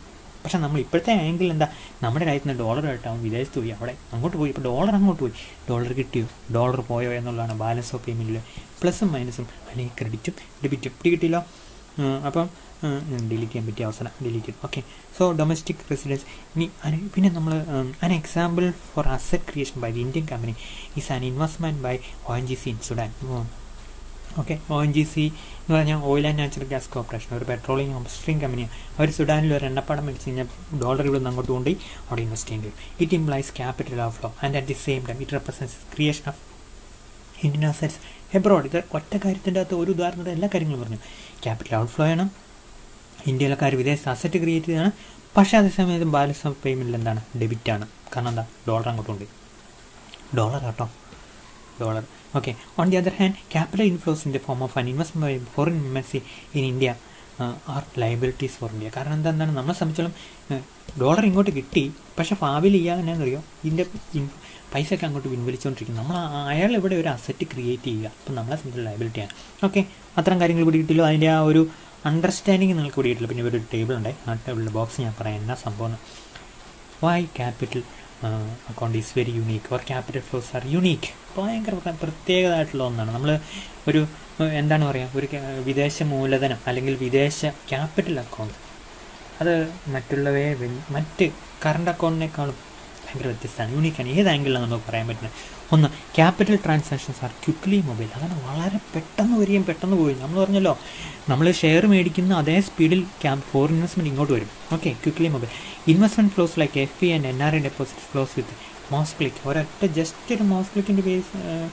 പക്ഷേ നമ്മൾ ഇപ്പോഴത്തെ angle എന്താ നമ്മുടെ രാജ്യത്ത് നിന്ന് ഡോളറായിട്ട് അവൻ വിദേശത്ത് പോയി അവിടെ അങ്ങോട്ട് പോയി ഇപ്പോൾ ഡോളർ അങ്ങോട്ട് പോയി ഡോളർ കിട്ടിയോ ഡോളർ പോയോ എന്നുള്ളതാണ് ബാലൻസ് ഓഫ് പേയ്മെൻറ്റിൽ പ്ലസും മൈനസും അല്ലെങ്കിൽ ക്രെഡിറ്റും ഡെബിറ്റും പിടി കിട്ടിയില്ലോ അപ്പം ഡിലീറ്റ് ചെയ്യാൻ പറ്റിയ അവസരം ഡിലീറ്റ് ചെയ്തു ഓക്കെ സോ ഡൊമസ്റ്റിക് റെസിഡൻസ് ഇനി പിന്നെ നമ്മൾ an example for asset creation by the Indian company is an investment by O N G C in Sudan okay O N G C എന്ന് പറഞ്ഞാൽ oil and natural gas corporation ഒരു petroleum upstream കമ്പനിയാണ് അവർ സുഡാനിൽ ഒരു എണ്ണപ്പാടം മേടിച്ച് കഴിഞ്ഞാൽ dollar ഇവിടെ നിന്ന് അങ്ങോട്ട് കൊണ്ടുപോയി അവിടെ ഇൻവെസ്റ്റ് ചെയ്യേണ്ടി വരും it implies capital of flow and at the same time it represents creation of Indian assets abroad ഇത് ഒറ്റ കാര്യത്തിൻ്റെ അകത്ത് ഒരു ഉദാഹരണത്തിൽ എല്ലാ കാര്യങ്ങളും പറഞ്ഞു ക്യാപിറ്റൽ ഔട്ട് ഫ്ലോ ആണ് ഇന്ത്യയിലൊക്കെ വിദേശ അസറ്റ് ക്രിയേറ്റ് ചെയ്താണ് പക്ഷേ അതേസമയത്ത് ബാലൻസ് ഓഫ് പേയ്മെൻറ്റിൽ എന്താണ് ഡെബിറ്റ് ആണ് കാരണം എന്താ ഡോളർ അങ്ങോട്ട് കൊണ്ടുപോയി ഡോളർ കേട്ടോ dollar okay on the other hand capital inflows in the form of an investment by foreign embassy in India are liabilities for India കാരണം എന്താ എന്താണ് നമ്മളെ സംബന്ധിച്ചോളം ഡോളർ ഇങ്ങോട്ട് കിട്ടി പക്ഷെ ഭാവിയിൽ ചെയ്യാൻ എന്നാണെന്നറിയോ ഇതിൻ്റെ പൈസ ഒക്കെ അങ്ങോട്ട് പിൻവലിച്ചുകൊണ്ടിരിക്കും നമ്മൾ അയാൾ ഇവിടെ ഒരു അസറ്റ് ക്രിയേറ്റ് ചെയ്യുക അപ്പം നമ്മളെ സംബന്ധിച്ചുള്ള ലയബിലിറ്റിയാണ് ഓക്കെ അത്തരം കാര്യങ്ങൾ ഇവിടെ കിട്ടില്ലോ അതിൻ്റെ ആ ഒരു അണ്ടർസ്റ്റാൻഡിങ് നിങ്ങൾക്ക് ഇവിടെ കിട്ടില്ല പിന്നെ ഇവിടെ ഒരു ടേബിൾ ഉണ്ട് ആ ടേബിളിൻ്റെ ബോക്സ് ഞാൻ പറയാം എന്നാ സംഭവം why capital account is very unique or capital flows are unique ഭയങ്കര പ്രത്യേകതയായിട്ടുള്ള ഒന്നാണ് നമ്മൾ ഒരു എന്താണ് പറയുക ഒരു വിദേശ മൂലധനം അല്ലെങ്കിൽ വിദേശ ക്യാപിറ്റൽ അക്കൗണ്ട് അത് മറ്റുള്ളവയെ മറ്റ് കറണ്ട് അക്കൗണ്ടിനേക്കാളും ഭയങ്കര വ്യത്യസ്തമാണ് യൂണീക്കാണ് ഏത് ആംഗിളിലാണ് നമുക്ക് പറയാൻ പറ്റുന്നത് ഒന്ന് capital transactions are quickly mobile അതാണ് വളരെ പെട്ടെന്ന് വരികയും പെട്ടെന്ന് പോയി നമ്മൾ പറഞ്ഞല്ലോ നമ്മൾ ഷെയർ മേടിക്കുന്ന അതേ സ്പീഡിൽ ക്യാമ്പ് ഫോർ ഇൻവെസ്റ്റ്മെൻറ്റ് ഇങ്ങോട്ട് വരും okay quickly mobile investment flows like F P and N R I deposit flows with mouse click ഒരൊറ്റ ജസ്റ്റ് ഒരു മോസ് ക്ലിക്കിൻ്റെ ബേസ്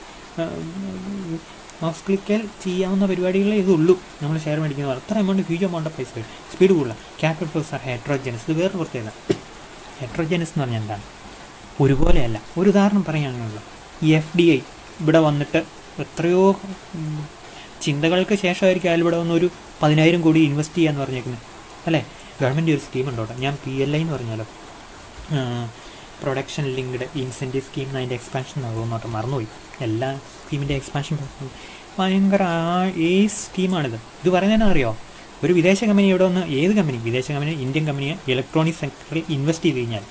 മോസ് ക്ലിക്കൽ ചെയ്യാവുന്ന പരിപാടികളേ ഇതുള്ളൂ നമ്മൾ ഷെയർ മേടിക്കുന്നത് അത്ര എമൗണ്ട് ഹ്യൂജ് എമൗണ്ട് ഓഫ് പൈസ വരും സ്പീഡ് കൂടുതലാണ് ക്യാപിറ്റൽ ഫ്ലോസ് ആർ ഹെട്രോജനസ് ഇത് വേറെ പ്രത്യേകത ഹെട്രോജനസ് എന്ന് പറഞ്ഞാൽ എന്താണ് ഒരുപോലെയല്ല ഒരു ഉദാഹരണം പറയുകയാണെന്നുള്ളൂ ഈ എഫ് ഡി ഐ ഇവിടെ വന്നിട്ട് എത്രയോ ചിന്തകൾക്ക് ശേഷമായിരിക്കും അയാൾ ഇവിടെ വന്ന് ഒരു പതിനായിരം കോടി ഇൻവെസ്റ്റ് ചെയ്യാന്ന് പറഞ്ഞേക്കുന്നത് അല്ലേ ഗവൺമെൻറ് ഒരു സ്കീം ഉണ്ടോ ഞാൻ പി എൽ ഐ എന്ന് പറഞ്ഞാലോ പ്രൊഡക്ഷൻ ലിങ്ക്ഡ് ഇൻസെൻറ്റീവ് സ്കീം അതിൻ്റെ എക്സ്പാൻഷൻ നോട്ട് മറന്നുപോയി എല്ലാ സ്കീമിൻ്റെ എക്സ്പാൻഷൻ ഭയങ്കര ആ ഈ സ്കീമാണിത് ഇത് പറയുന്നതിനാ അറിയോ ഒരു വിദേശ കമ്പനി ഇവിടെ വന്ന് ഏത് കമ്പനി വിദേശ കമ്പനി ഇന്ത്യൻ കമ്പനിയെ ഇലക്ട്രോണിക് സെക്ടറിൽ ഇൻവെസ്റ്റ് ചെയ്ത് കഴിഞ്ഞാൽ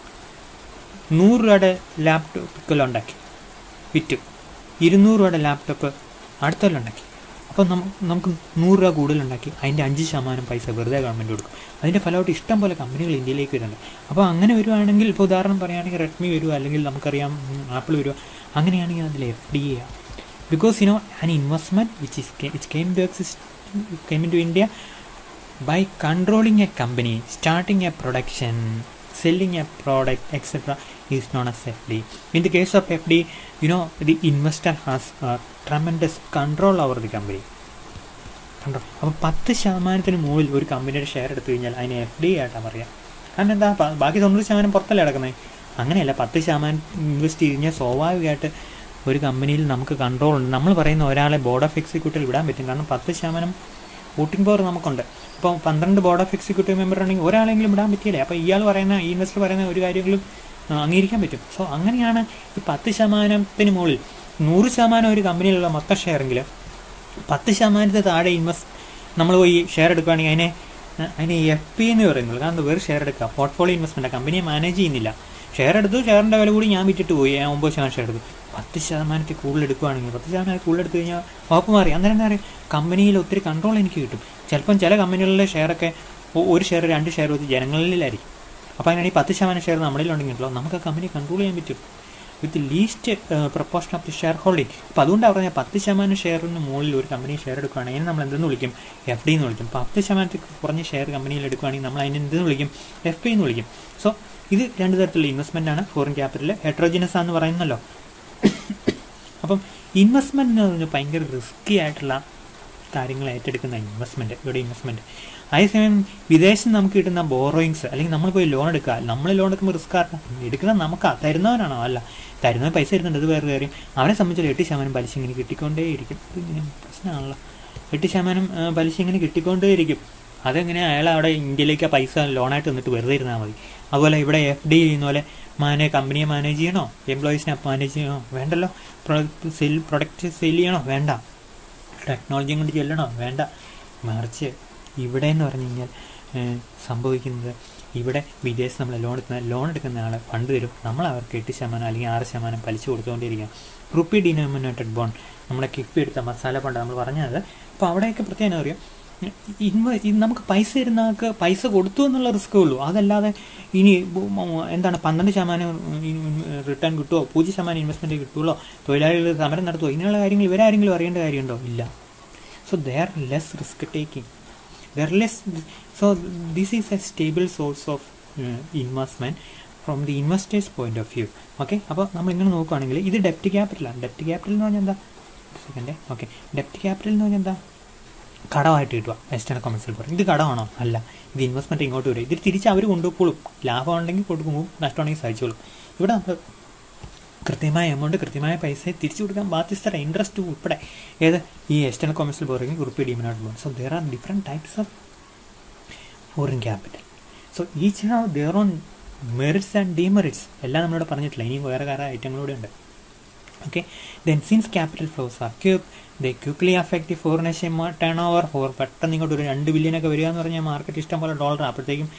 നൂറ് രൂപയുടെ ലാപ്ടോപ്പ് ഇക്കൊല്ലം ഉണ്ടാക്കി വിറ്റു ഇരുന്നൂറ് രൂപയുടെ ലാപ്ടോപ്പ് അടുത്ത കൊല്ലം ഉണ്ടാക്കി അപ്പോൾ നമുക്ക് നൂറ് രൂപ കൂടുതലുണ്ടാക്കി അതിൻ്റെ അഞ്ച് ശതമാനം പൈസ വെറുതെ ഗവൺമെൻറ് കൊടുക്കും അതിൻ്റെ ഫലമായിട്ട് ഇഷ്ടം പോലെ കമ്പനികൾ ഇന്ത്യയിലേക്ക് വരുന്നുണ്ട് അപ്പോൾ അങ്ങനെ വരുവാണെങ്കിൽ ഇപ്പോൾ ഉദാഹരണം പറയുകയാണെങ്കിൽ റെഡ്മി വരുമോ അല്ലെങ്കിൽ നമുക്കറിയാം ആപ്പിൾ വരുമോ അങ്ങനെയാണെങ്കിൽ അതിൽ F D A because you know an investment which is which came to exist came in to India by controlling a company starting a production selling a product etc is known as FD. In the case of FD, you know the investor has a tremendous control over the company. കണ്ടോ അപ്പോൾ പത്ത് ശതമാനത്തിന് മുകളിൽ ഒരു കമ്പനിയുടെ share എടുത്തു കഴിഞ്ഞാൽ അതിന് എഫ് ഡി ആയിട്ടാണ് പറയാം കാരണം എന്താ ബാക്കി തൊണ്ണൂറ് ശതമാനം പുറത്തല്ലേ കിടക്കുന്നത് അങ്ങനെയല്ല പത്ത് ശതമാനം ഇൻവെസ്റ്റ് ചെയ്ത് കഴിഞ്ഞാൽ സ്വാഭാവികമായിട്ട് ഒരു കമ്പനിയിൽ നമുക്ക് കൺട്രോൾ ഉണ്ട് നമ്മൾ പറയുന്ന ഒരാളെ ബോർഡ് ഓഫ് എക്സിക്യൂട്ടീവ് വിടാൻ പറ്റും കാരണം പത്ത് ശതമാനം വോട്ടിംഗ് പവർ നമുക്കുണ്ട് ഇപ്പോൾ പന്ത്രണ്ട് ബോർഡ് ഓഫ് എക്സിക്യൂട്ടീവ് മെമ്പർ ഉണ്ടെങ്കിൽ ഒരാളെങ്കിലും വിടാൻ പറ്റിയില്ലേ അപ്പോൾ ഇയാൾ പറയുന്ന ഈ ഇൻവെസ്റ്റർ പറയുന്ന ഒരു കാര്യങ്ങളും അംഗീകരിക്കാൻ പറ്റും സോ അങ്ങനെയാണ് ഈ പത്ത് ശതമാനത്തിന് മുകളിൽ നൂറ് ശതമാനം ഒരു കമ്പനിയിലുള്ള മൊത്തം ഷെയറെങ്കിൽ പത്ത് ശതമാനത്തിന് താഴെ ഇൻവെസ്റ്റ് നമ്മൾ പോയി ഷെയർ എടുക്കുകയാണെങ്കിൽ അതിനെ അതിനെ എഫ് പി എന്ന് പറയുന്നത് കാരണം വേറെ ഷെയർ എടുക്കുക പോർട്ട്ഫോളിയോ ഇൻവെസ്റ്റ്മെൻറ്റ് കമ്പനിയെ മാനേജ് ചെയ്യുന്നില്ല ഷെയർ എടുത്തു ഷെയറിൻ്റെ വില കൂടി ഞാൻ വിറ്റിട്ട് പോയി ഞാൻ ഒമ്പത് ശതമാനം ഷെയർ എടുത്തു പത്ത് ശതമാനത്തിൽ കൂടുതൽ എടുക്കുകയാണെങ്കിൽ പത്ത് ശതമാനം കൂടുതൽ എടുത്തു കഴിഞ്ഞാൽ ഉറപ്പ് മാറി അന്നേരം എന്താ പറയുക കമ്പനിയിൽ ഒത്തിരി കൺട്രോൾ എനിക്ക് കിട്ടും ചിലപ്പം ചില കമ്പനികളിലെ ഷെയറൊക്കെ ഒരു ഷെയർ രണ്ട് ഷെയർ വെച്ച് ജനങ്ങളിലായിരിക്കും അപ്പോൾ അതിനാണെങ്കിൽ പത്ത് ശതമാനം ഷെയർ നമ്മളിലുണ്ടെങ്കിലോ നമുക്ക് ആ കമ്പനി കൺട്രോൾ ചെയ്യാൻ പറ്റും with least proportion of the shareholding അപ്പോൾ അതുകൊണ്ടാണ് പറഞ്ഞാൽ പത്ത് ശതമാനം ഷെയറിന് മുകളിൽ ഒരു കമ്പനി ഷെയർ എടുക്കുകയാണെങ്കിൽ നമ്മൾ എന്തെന്ന് വിളിക്കും എഫ് ഡി എന്ന് വിളിക്കും പത്ത് ശതമാനത്തിൽ കുറഞ്ഞ ഷെയർ കമ്പനിയിൽ എടുക്കുകയാണെങ്കിൽ നമ്മൾ അതിന് എന്തെന്ന് വിളിക്കും എഫ് പി എന്ന് വിളിക്കും സോ ഇത് രണ്ട് തരത്തിലുള്ള ഇൻവെസ്റ്റ്മെൻ്റ് ആണ് ഫോറിൻ ക്യാപിറ്റൽ ഹെട്രോജിനസ് ആണെന്ന് പറയുന്നല്ലോ അപ്പം ഇൻവെസ്റ്റ്മെൻറ്റ് എന്ന് പറഞ്ഞാൽ ഭയങ്കര റിസ്ക്കി ആയിട്ടുള്ള കാര്യങ്ങൾ ഏറ്റെടുക്കുന്ന ഇൻവെസ്റ്റ്മെൻറ്റ് ഇവിടെ ഇൻവെസ്റ്റ്മെൻറ്റ് അതേസമയം വിദേശത്ത് നമുക്ക് കിട്ടുന്ന ബോറോയിങ്സ് അല്ലെങ്കിൽ നമ്മൾ പോയി ലോൺ എടുക്കുക നമ്മൾ ലോൺ എടുക്കുമ്പോൾ റിസ്ക് ആർക്കാ എടുക്കുന്നത് നമുക്കാ തരുന്നവനാണോ അല്ല തരുന്നവൻ പൈസ തരുന്നുണ്ട് അത് വേറെ കാര്യം അവനെ സംബന്ധിച്ചൊരു എട്ട് ശതമാനം പലിശ ഇങ്ങനെ കിട്ടിക്കൊണ്ടേയിരിക്കും ഇങ്ങനെ പ്രശ്നമാണല്ലോ എട്ട് ശതമാനം പലിശ ഇങ്ങനെ കിട്ടിക്കൊണ്ടേയിരിക്കും അതെങ്ങനെ അയാൾ അവിടെ ഇന്ത്യയിലേക്ക് ആ പൈസ ലോണായിട്ട് തന്നിട്ട് വെറുതെ ഇരുന്നാൽ മതി അതുപോലെ ഇവിടെ എഫ് ഡി ചെയ്യുന്ന പോലെ മാനേ കമ്പനിയെ മാനേജ് ചെയ്യണോ എംപ്ലോയീസിനെ മാനേജ് ചെയ്യണോ വേണ്ടല്ലോ പ്രൊഡക്റ്റ് സെൽ പ്രൊഡക്റ്റ് സെൽ ചെയ്യണോ വേണ്ട ടെക്നോളജി കൊണ്ട് ചെല്ലണോ വേണ്ട മറിച്ച് ഇവിടെ എന്ന് പറഞ്ഞു കഴിഞ്ഞാൽ സംഭവിക്കുന്നത് ഇവിടെ വിദേശത്ത് നമ്മൾ ലോൺ എടുക്കുന്ന ലോൺ എടുക്കുന്ന ആൾ ഫണ്ട് തരും നമ്മൾ അവർക്ക് എട്ട് ശതമാനം അല്ലെങ്കിൽ ആറ് ശതമാനം പലിശ കൊടുത്തുകൊണ്ടിരിക്കുക റുപ്പി ഡിനോമിനേറ്റഡ് ബോണ്ട് നമ്മുടെ കിപ്പി എടുത്ത മസാല ഫണ്ട് നമ്മൾ പറഞ്ഞത് അപ്പോൾ അവിടെയൊക്കെ പ്രത്യേകം അറിയാം ഇൻവ നമുക്ക് പൈസ തരുന്ന ആൾക്ക് പൈസ കൊടുത്തു എന്നുള്ള റിസ്ക്കേ ഉള്ളൂ അതല്ലാതെ ഇനി എന്താണ് പന്ത്രണ്ട് ശതമാനം റിട്ടേൺ കിട്ടുമോ പൂജ്യം ശതമാനം ഇൻവെസ്റ്റ്മെൻറ്റ് കിട്ടുമല്ലോ തൊഴിലാളികൾ സമരം നടത്തുമോ ഇങ്ങനെയുള്ള കാര്യങ്ങൾ ഇവരാരെങ്കിലും അറിയേണ്ട കാര്യമുണ്ടോ ഇല്ല so they are less risk taking their less so this is a stable source of investment from the investors point of view okay അപ്പോൾ നമ്മൾ ഇങ്ങനെ നോക്കുകയാണെങ്കിൽ ഇത് ഡെപ്റ്റ് ക്യാപിറ്റലാണ് ഡെപ്റ്റ് ക്യാപിറ്റൽ എന്ന് പറഞ്ഞാൽ എന്താ സെക്കൻഡ് ഓക്കെ ഡെപ്റ്റ് ക്യാപിറ്റൽ എന്ന് പറഞ്ഞാൽ എന്താ കടമായിട്ട് കിട്ടുക വെസ്റ്റേൺ കൊമേഴ്സ്യൽ പറയും ഇത് കടമാണോ അല്ല ഇത് ഇൻവെസ്റ്റ്മെൻറ്റ് ഇങ്ങോട്ട് വരും ഇത് തിരിച്ച് അവർ കൊണ്ടുപോകും ലാഭം ഉണ്ടെങ്കിൽ കൊടുക്കുമ്പോൾ നഷ്ടമാണെങ്കിൽ സഹിച്ചോളും ഇവിടെ നമ്മൾ കൃത്യമായ എമൗണ്ട് കൃത്യമായ പൈസ തിരിച്ചു കൊടുക്കാൻ ബാധ്യസ്ഥര ഇൻട്രസ്റ്റ് ഉൾപ്പെടെ ഏത് ഈ external commercial borrowing rupee denominated bond so there are different types of foreign capital so each have their own merits and demerits എല്ലാം നമ്മളിവിടെ പറഞ്ഞിട്ടില്ല ഇനിയും വേറെ വേറെ ഐറ്റങ്ങളൂടെ ഉണ്ട് okay then since capital flows are quick they quickly affect the foreign exchange turn over for പെട്ടെന്ന് ഇങ്ങോട്ട് ഒരു രണ്ട് ബില്യനൊക്കെ വരിക എന്ന് പറഞ്ഞാൽ മാർക്കറ്റ് ഇഷ്ടം പോലെ ഡോളർ അപ്പോഴത്തേക്കും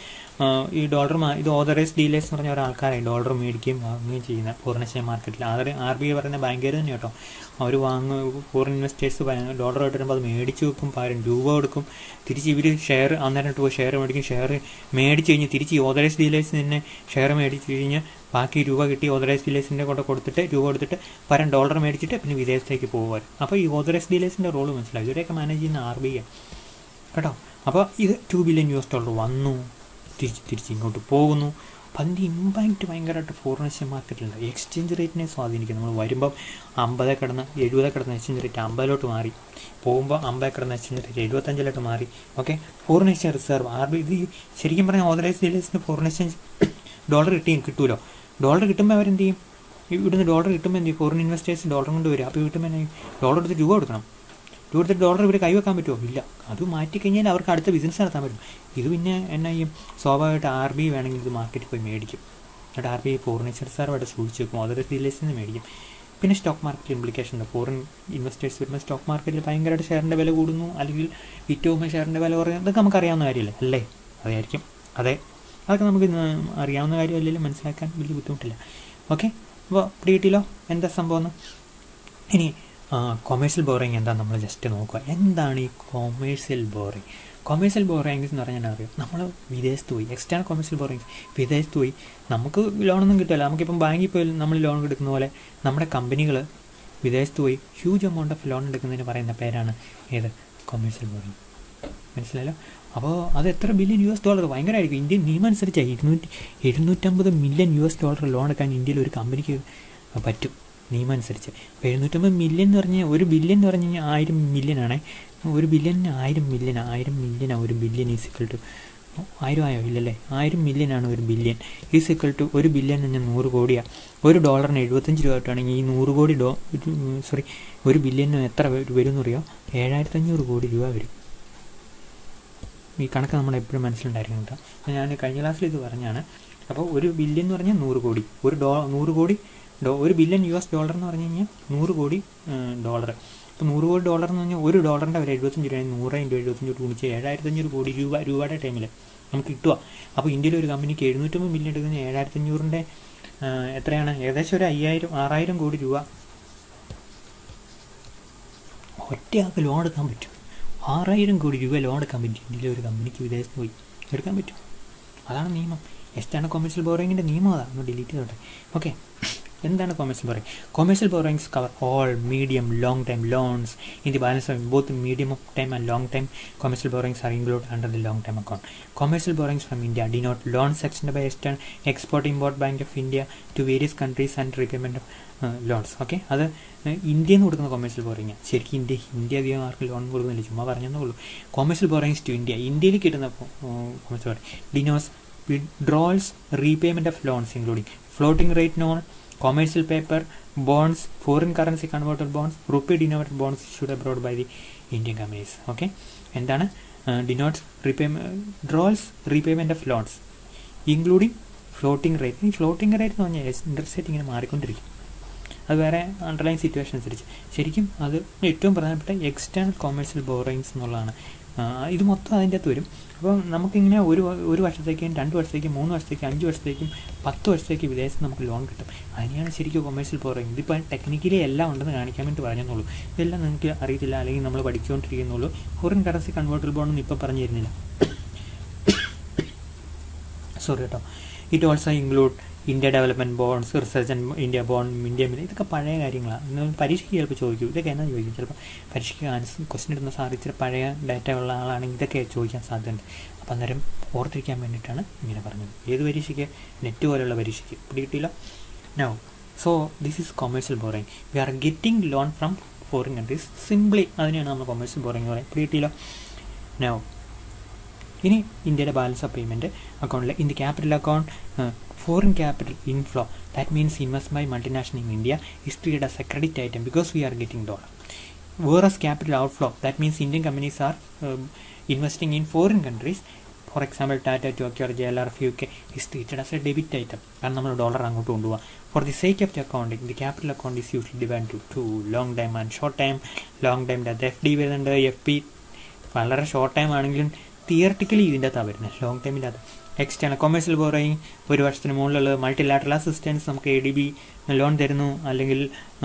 ഈ ഡോളർ ഇത് ഓതറൈസ് ഡീലേഴ്സ് എന്ന് പറഞ്ഞ ഒരാൾക്കാരായി ഡോളർ മേടിക്കുകയും വാങ്ങുകയും ചെയ്യുന്ന ഫോറിൻ എക്സ്ചേഞ്ച് മാർക്കറ്റിൽ ആർ ആർ ബി ഐ പറയുന്ന ബാങ്കുകാർ തന്നെ കേട്ടോ അവർ വാങ്ങ ഫോറിൻ ഇൻവെസ്റ്റേഴ്സ് ഡോളർ ആയിട്ട് വരുമ്പോൾ അത് മേടിച്ച് വെക്കും പകരം രൂപ കൊടുക്കും തിരിച്ച് ഇവർ ഷെയർ അന്നേരം രൂപ ഷെയർ മേടിക്കും ഷെയർ മേടിച്ച് കഴിഞ്ഞ് തിരിച്ച് ഈ ഓതറൈസ് ഡീലേഴ്സ് തന്നെ ഷെയർ മേടിച്ച് കഴിഞ്ഞ് ബാക്കി രൂപ കിട്ടി ഓതറൈസ് ഡീലേഴ്സിൻ്റെ കൊണ്ട് കൊടുത്തിട്ട് രൂപ കൊടുത്തിട്ട് പകരം ഡോളർ മേടിച്ചിട്ട് പിന്നെ വിദേശത്തേക്ക് പോകുവാൻ അപ്പോൾ ഈ ഓതറൈസ് ഡീലേഴ്സിൻ്റെ റോള് മനസ്സിലായി ഇവരെയൊക്കെ മാനേജ് ചെയ്യുന്ന ആർ ബി ഐ കേട്ടോ അപ്പോൾ ഇത് two billion U S dollar വന്നു തിരിച്ച് തിരിച്ച് ഇങ്ങോട്ട് പോകുന്നു അപ്പം അതിൻ്റെ ഇമ്പാക്റ്റ് ഭയങ്കരമായിട്ട് ഫോറിൻ എക്സ്ചേഞ്ച് മാർക്കറ്റിലുണ്ട് എക്സ്ചേഞ്ച് റേറ്റിനെ സ്വാധീനിക്കും നമ്മൾ വരുമ്പം അമ്പത് കിടന്ന് എഴുപത് കിടന്ന എക്സ്ചേഞ്ച് റേറ്റ് അമ്പതിലോട്ട് മാറി പോകുമ്പോൾ അമ്പത് കിടന്ന എക്സ്ചേഞ്ച് റേറ്റ് എഴുപത്തഞ്ചിലോട്ട് മാറി okay foreign exchange reserve R B ഇത് ശരിക്കും പറഞ്ഞാൽ ഓതറൈസ് ഡീലേഴ്സിന് ഫോറിൻ എക്സ്ചേഞ്ച് ഡോളർ കിട്ടിയും കിട്ടുമല്ലോ ഡോളർ കിട്ടുമ്പോൾ അവരെന്ത് ചെയ്യും ഇവിടുന്ന് ഡോളർ കിട്ടുമ്പോൾ എന്ത് ചെയ്യും ഫോറിൻ ഇൻവെസ്റ്റേഴ്സ് ഡോളർ കൊണ്ട് വരും അപ്പോൾ കിട്ടുമ്പോൾ എന്നായി ഡോളർ എടുത്ത് രൂപ കൊടുക്കണം രൂപ എടുത്തിട്ട് ഡോളർ ഇവർ കൈവെക്കാൻ പറ്റുമോ ഇല്ല അത് മാറ്റിക്കഴിഞ്ഞാൽ അവർക്ക് അടുത്ത ബിസിനസ് നടത്താൻ പറ്റും ഇത് പിന്നെ എന്നാ ചെയ്യും സ്വാഭാവികമായിട്ട് ആർ ബി വേണമെങ്കിൽ ഇത് മാർക്കറ്റിൽ പോയി മേടിക്കും എന്നിട്ട് ആർ ബി ഐ ഫോറിൻ റിസർവായിട്ട് സൂക്ഷിച്ച് വെക്കും അതർ ഡീലേഴ്സിൽ നിന്ന് മേടിക്കും പിന്നെ സ്റ്റോക്ക് മാർക്കറ്റ് ഇംപ്ലിക്കേഷൻ ഉണ്ട് ഫോറിൻ ഇൻവെസ്റ്റേഴ്സ് വരുമ്പോൾ സ്റ്റോക്ക് മാർക്കറ്റിൽ ഭയങ്കരമായിട്ട് ഷെയറിൻ്റെ വില കൂടുന്നു അല്ലെങ്കിൽ വിറ്റുമ്പോൾ ഷെയറിൻ്റെ വില കുറയുന്നു ഇതൊക്കെ നമുക്ക് അറിയാവുന്ന കാര്യമല്ലേ അല്ലേ അതായിരിക്കും അതെ അതൊക്കെ നമുക്ക് അറിയാവുന്ന കാര്യമല്ലെങ്കിലും മനസ്സിലാക്കാൻ വലിയ ബുദ്ധിമുട്ടില്ല ഓക്കെ അപ്പോൾ പിടികിട്ടില്ലോ എന്താ സംഭവം ഇനി കൊമേഴ്സ്യൽ ബോറിങ് എന്താ നമ്മൾ ജസ്റ്റ് നോക്കുക എന്താണ് ഈ കൊമേഴ്സ്യൽ ബോറിങ് കൊമേഴ്സ്യൽ ബോറിങ്സ് എന്ന് പറഞ്ഞാൽ അറിയാം നമ്മൾ വിദേശത്ത് പോയി എക്സ്റ്റേണൽ കൊമേഴ്സ്യൽ ബോറിങ്സ് വിദേശത്ത് പോയി നമുക്ക് ലോണൊന്നും കിട്ടില്ല നമുക്കിപ്പം ബാങ്കിൽ പോയി നമ്മൾ ലോൺ എടുക്കുന്ന പോലെ നമ്മുടെ കമ്പനികൾ വിദേശത്ത് പോയി ഹ്യൂജ് എമൗണ്ട് ഓഫ് ലോൺ എടുക്കുന്നതിന് പറയുന്ന പേരാണ് ഏത് കൊമേഴ്സ്യൽ ബോറിങ് മനസ്സിലായല്ലോ അപ്പോൾ അത് എത്ര ബില്യൺ യു എസ് ഡോളർ ഭയങ്കരമായിരിക്കും ഇന്ത്യൻ നിയമം അനുസരിച്ചാണ് ഇരുന്നൂറ്റി എഴുന്നൂറ്റമ്പത് million U S dollar loan എടുക്കാൻ ഇന്ത്യയിൽ ഒരു കമ്പനിക്ക് പറ്റും നിയമം അനുസരിച്ച് അപ്പോൾ എഴുന്നൂറ്റമ്പത് മില്യൺ എന്ന് പറഞ്ഞാൽ ഒരു ബില്യൺ എന്ന് പറഞ്ഞു കഴിഞ്ഞാൽ ആയിരം മില്യൺ ആണേ ഒരു ബില്യണിന് ആയിരം മില്യൺ ആയിരം മില്യനാണ് ഒരു ബില്യൺ ഈസ് ഇക്വൽ ടു ആയിരം ആയോ ഇല്ലല്ലേ ആയിരം മില്യൺ ആണ് ഒരു ബില്യൺ ഈസ് ഇക്വൽ ടു ഒരു ബില്യൺ എന്ന് പറഞ്ഞാൽ നൂറ് കോടിയാണ് ഒരു ഡോളറിന് എഴുപത്തഞ്ച് രൂപ ആയിട്ടാണെങ്കിൽ ഈ നൂറ് കോടി ഡോ സോറി ഒരു ബില്യണിന് എത്ര വരും എന്നറിയോ ഏഴായിരത്തഞ്ഞൂറ് കോടി രൂപ വരും ഈ കണക്ക് നമ്മൾ എപ്പോഴും മനസ്സിലുണ്ടായിരിക്കും കേട്ടോ അപ്പോൾ ഞാൻ കഴിഞ്ഞ ക്ലാസ്സിൽ ഇത് പറഞ്ഞാണ് അപ്പോൾ ഒരു ബില്യൺ എന്ന് പറഞ്ഞാൽ നൂറ് കോടി ഒരു ഡോ നൂറ് കോടി ഡോ ഒരു ബില്യൺ യു എസ് ഡോളർ എന്ന് പറഞ്ഞു കഴിഞ്ഞാൽ നൂറ് കോടി ഡോളർ അപ്പോൾ നൂറ് കോടി ഡോളർ എന്ന് പറഞ്ഞാൽ ഒരു ഡോളറിൻ്റെ ഒരു എഴുപത്തഞ്ച് രൂപ നൂറ് ഇൻറ്റു എഴുപത്തഞ്ച് ഗുണിച്ച് ഏഴായിരത്തഞ്ഞൂറ് കോടി രൂപ രൂപയുടെ ടൈമിൽ നമുക്ക് കിട്ടുക അപ്പോൾ ഇന്ത്യയിലെ ഒരു കമ്പനിക്ക് എഴുന്നൂറ്റമ്പത് മില്യൺ എടുക്കുന്ന ഏഴായിരത്തഞ്ഞൂറിൻ്റെ എത്രയാണ് ഏകദേശം ഒരു അയ്യായിരം ആറായിരം കോടി രൂപ ഒറ്റയാൾക്ക് ലോൺ എടുക്കാൻ പറ്റും ആറായിരം കോടി രൂപ ലോൺ എടുക്കാൻ പറ്റും ഇന്ത്യയിലെ ഒരു കമ്പനിക്ക് വിദേശത്ത് പോയി എടുക്കാൻ പറ്റും അതാണ് നിയമം എക്സ്റ്റേണൽ കൊമേഴ്സ്യൽ ബോറിങ്ങിൻ്റെ നിയമം അതാണ് ഒന്ന് ഡിലീറ്റ് ചെയ്തോട്ടെ ഓക്കെ എന്താണ് commercial borrowing commercial borrowings cover all medium long time loans in the balance of both medium of time and long time commercial borrowings are include under the long time account commercial borrowings from India denote loan section by extern export import bank of India to various countries and repayment of loans okay അത് ഇന്ത്യയിൽ നിന്ന് കൊടുക്കുന്ന commercial borrowing ശരിക്കും India India അധികം ആർക്കും loan കൊടുക്കുന്നില്ല ചുമ്മാ പറഞ്ഞതേ ഉള്ളൂ കൊമേഴ്സ്യൽ ബോറിങ്സ് ടു ഇന്ത്യ ഇന്ത്യയിൽ കിട്ടുന്ന commercial borrowing denotes withdrawals repayment of loans including floating rate loan commercial paper bonds foreign currency converted bonds rupee denominated bonds issued abroad by the indian companies okay എന്താണ് denotes repayment drawals repayment of loans including floating rate ഈ floating rate എന്ന് പറഞ്ഞാൽ interest rate ഇങ്ങനെ മാറിക്കൊണ്ടിരിക്കും അത് വേറെ underline situation അനുസരിച്ച് ശരിക്കും അത് ഏറ്റവും പ്രധാനപ്പെട്ട എക്സ്റ്റേണൽ കൊമേഴ്സ്യൽ ബോറിങ്സ് എന്നുള്ളതാണ് ഇത് മൊത്തം അതിൻ്റെ അകത്ത് വരും അപ്പോൾ നമുക്കിങ്ങനെ ഒരു ഒരു വർഷത്തേക്കും രണ്ട് വർഷത്തേക്കും മൂന്ന് വർഷത്തേക്കും അഞ്ച് വർഷത്തേക്കും പത്ത് വർഷത്തേക്ക് വിദേശത്ത് നമുക്ക് ലോൺ കിട്ടും അതിനെയാണ് ശരിക്കും കൊമേഴ്സ്യൽ ബോറിങ് ഇതിപ്പോൾ ടെക്നിക്കലി എല്ലാം ഉണ്ടെന്ന് കാണിക്കാൻ വേണ്ടി പറഞ്ഞെന്നുള്ളൂ ഇതെല്ലാം നിങ്ങൾക്ക് അറിയത്തില്ല അല്ലെങ്കിൽ നമ്മൾ പഠിച്ചുകൊണ്ടിരിക്കുന്നുള്ളൂ ഫോറിൻ കറൻസി കൺവേർട്ടബിൾ ബോണ്ടൊന്നും ഇപ്പോൾ പറഞ്ഞു തരുന്നില്ല സോറി കേട്ടോ it also include India development bonds research and India bond India mill ഇതൊക്കെ പഴയ കാര്യങ്ങളാണ് ഇന്ന് പരീക്ഷയ്ക്ക് ചിലപ്പോൾ ചോദിക്കും ഇതൊക്കെ എന്നാ ചോദിക്കും ചിലപ്പോൾ പരീക്ഷയ്ക്ക് ആൻസർ ക്വസ്റ്റ്യൻ ഇടുന്ന സാർ ഇച്ചിരി പഴയ ഡാറ്റ ഉള്ള ആളാണെങ്കിൽ ഇതൊക്കെ ചോദിക്കാൻ സാധ്യതയുണ്ട് അപ്പോൾ അന്നേരം ഓർത്തിരിക്കാൻ വേണ്ടിയിട്ടാണ് ഇങ്ങനെ പറഞ്ഞത് ഏത് പരീക്ഷയ്ക്ക് നെറ്റ് പോലെയുള്ള പരീക്ഷയ്ക്ക് പിടികിട്ടില്ല no so this is commercial borrowing we are getting loan from foreign countries simply അതിനെയാണ് നമ്മൾ കൊമേഴ്സ്യൽ ബോറിങ് പറയുന്നത് പിടികിട്ടില്ല നോ ഇനി ഇന്ത്യയുടെ ബാലൻസ് ഓഫ് പേയ്മെൻറ്റ് അക്കൗണ്ടിൽ in the capital account foreign capital inflow that means invest by multinational in India is treated as a credit item because we are getting dollar whereas capital outflow that means Indian companies are investing in foreign countries for example Tata Tokyo J L R of U K is treated as a debit item കാരണം നമ്മൾ dollar അങ്ങോട്ട് കൊണ്ടുപോകാം for the sake of the accounting the capital account is usually divide to two long time and short time long ടൈമിൻ്റെ അത് F D വരുന്നുണ്ട് F P വളരെ short time ആണെങ്കിലും theoretically ഇതിൻ്റെ അകത്താണ് വരുന്നത് ലോങ് ടൈമിൻ്റെ അകത്ത് എക്സ്റ്റേണൽ കൊമേഴ്സ്യൽ ബോറോയിങ് ഒരു വർഷത്തിന് മുകളിലുള്ള മൾട്ടിലാറ്ററൽ അസിസ്റ്റൻസ് നമുക്ക് എ ഡി ബി ലോൺ തരുന്നു അല്ലെങ്കിൽ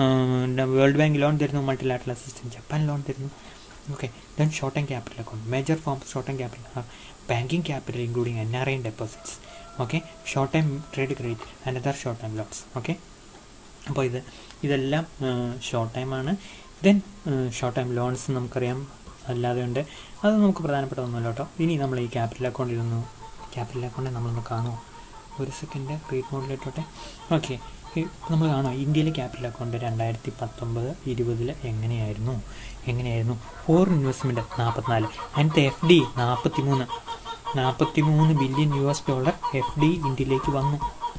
വേൾഡ് ബാങ്ക് ലോൺ തരുന്നു മൾട്ടിലാറ്ററൽ അസിസ്റ്റൻസ് ജപ്പാൻ ലോൺ തരുന്നു okay then short time capital account major forms short time capital are banking capital including N R I deposits okay short time trade credit and other short time loans okay അപ്പോൾ ഇത് ഇതെല്ലാം short ടൈമാണ് then short time loans നമുക്കറിയാം അല്ലാതെ ഉണ്ട് അത് നമുക്ക് പ്രധാനപ്പെട്ട ഒന്നുമല്ല കേട്ടോ ഇനി നമ്മൾ ഈ ക്യാപിറ്റൽ അക്കൗണ്ടിൽ നിന്ന് ക്യാപിറ്റൽ അക്കൗണ്ട് നമ്മളൊന്ന് കാണുമോ ഒരു സെക്കൻഡ് റീഡ് മോഡിലിട്ടോട്ടെ ഓക്കെ നമ്മൾ കാണുമോ ഇന്ത്യയിലെ ക്യാപിറ്റൽ അക്കൗണ്ട് രണ്ടായിരത്തി പത്തൊമ്പത് ഇരുപതിൽ എങ്ങനെയായിരുന്നു എങ്ങനെയായിരുന്നു ഫോറിൻ ഇൻവെസ്റ്റ്മെൻറ്റ് നാൽപ്പത്തിനാല് അതിനകത്ത് എഫ് ഡി നാൽപ്പത്തി മൂന്ന് നാൽപ്പത്തി മൂന്ന് billion U S dollar F D ഇന്ത്യയിലേക്ക് വന്നു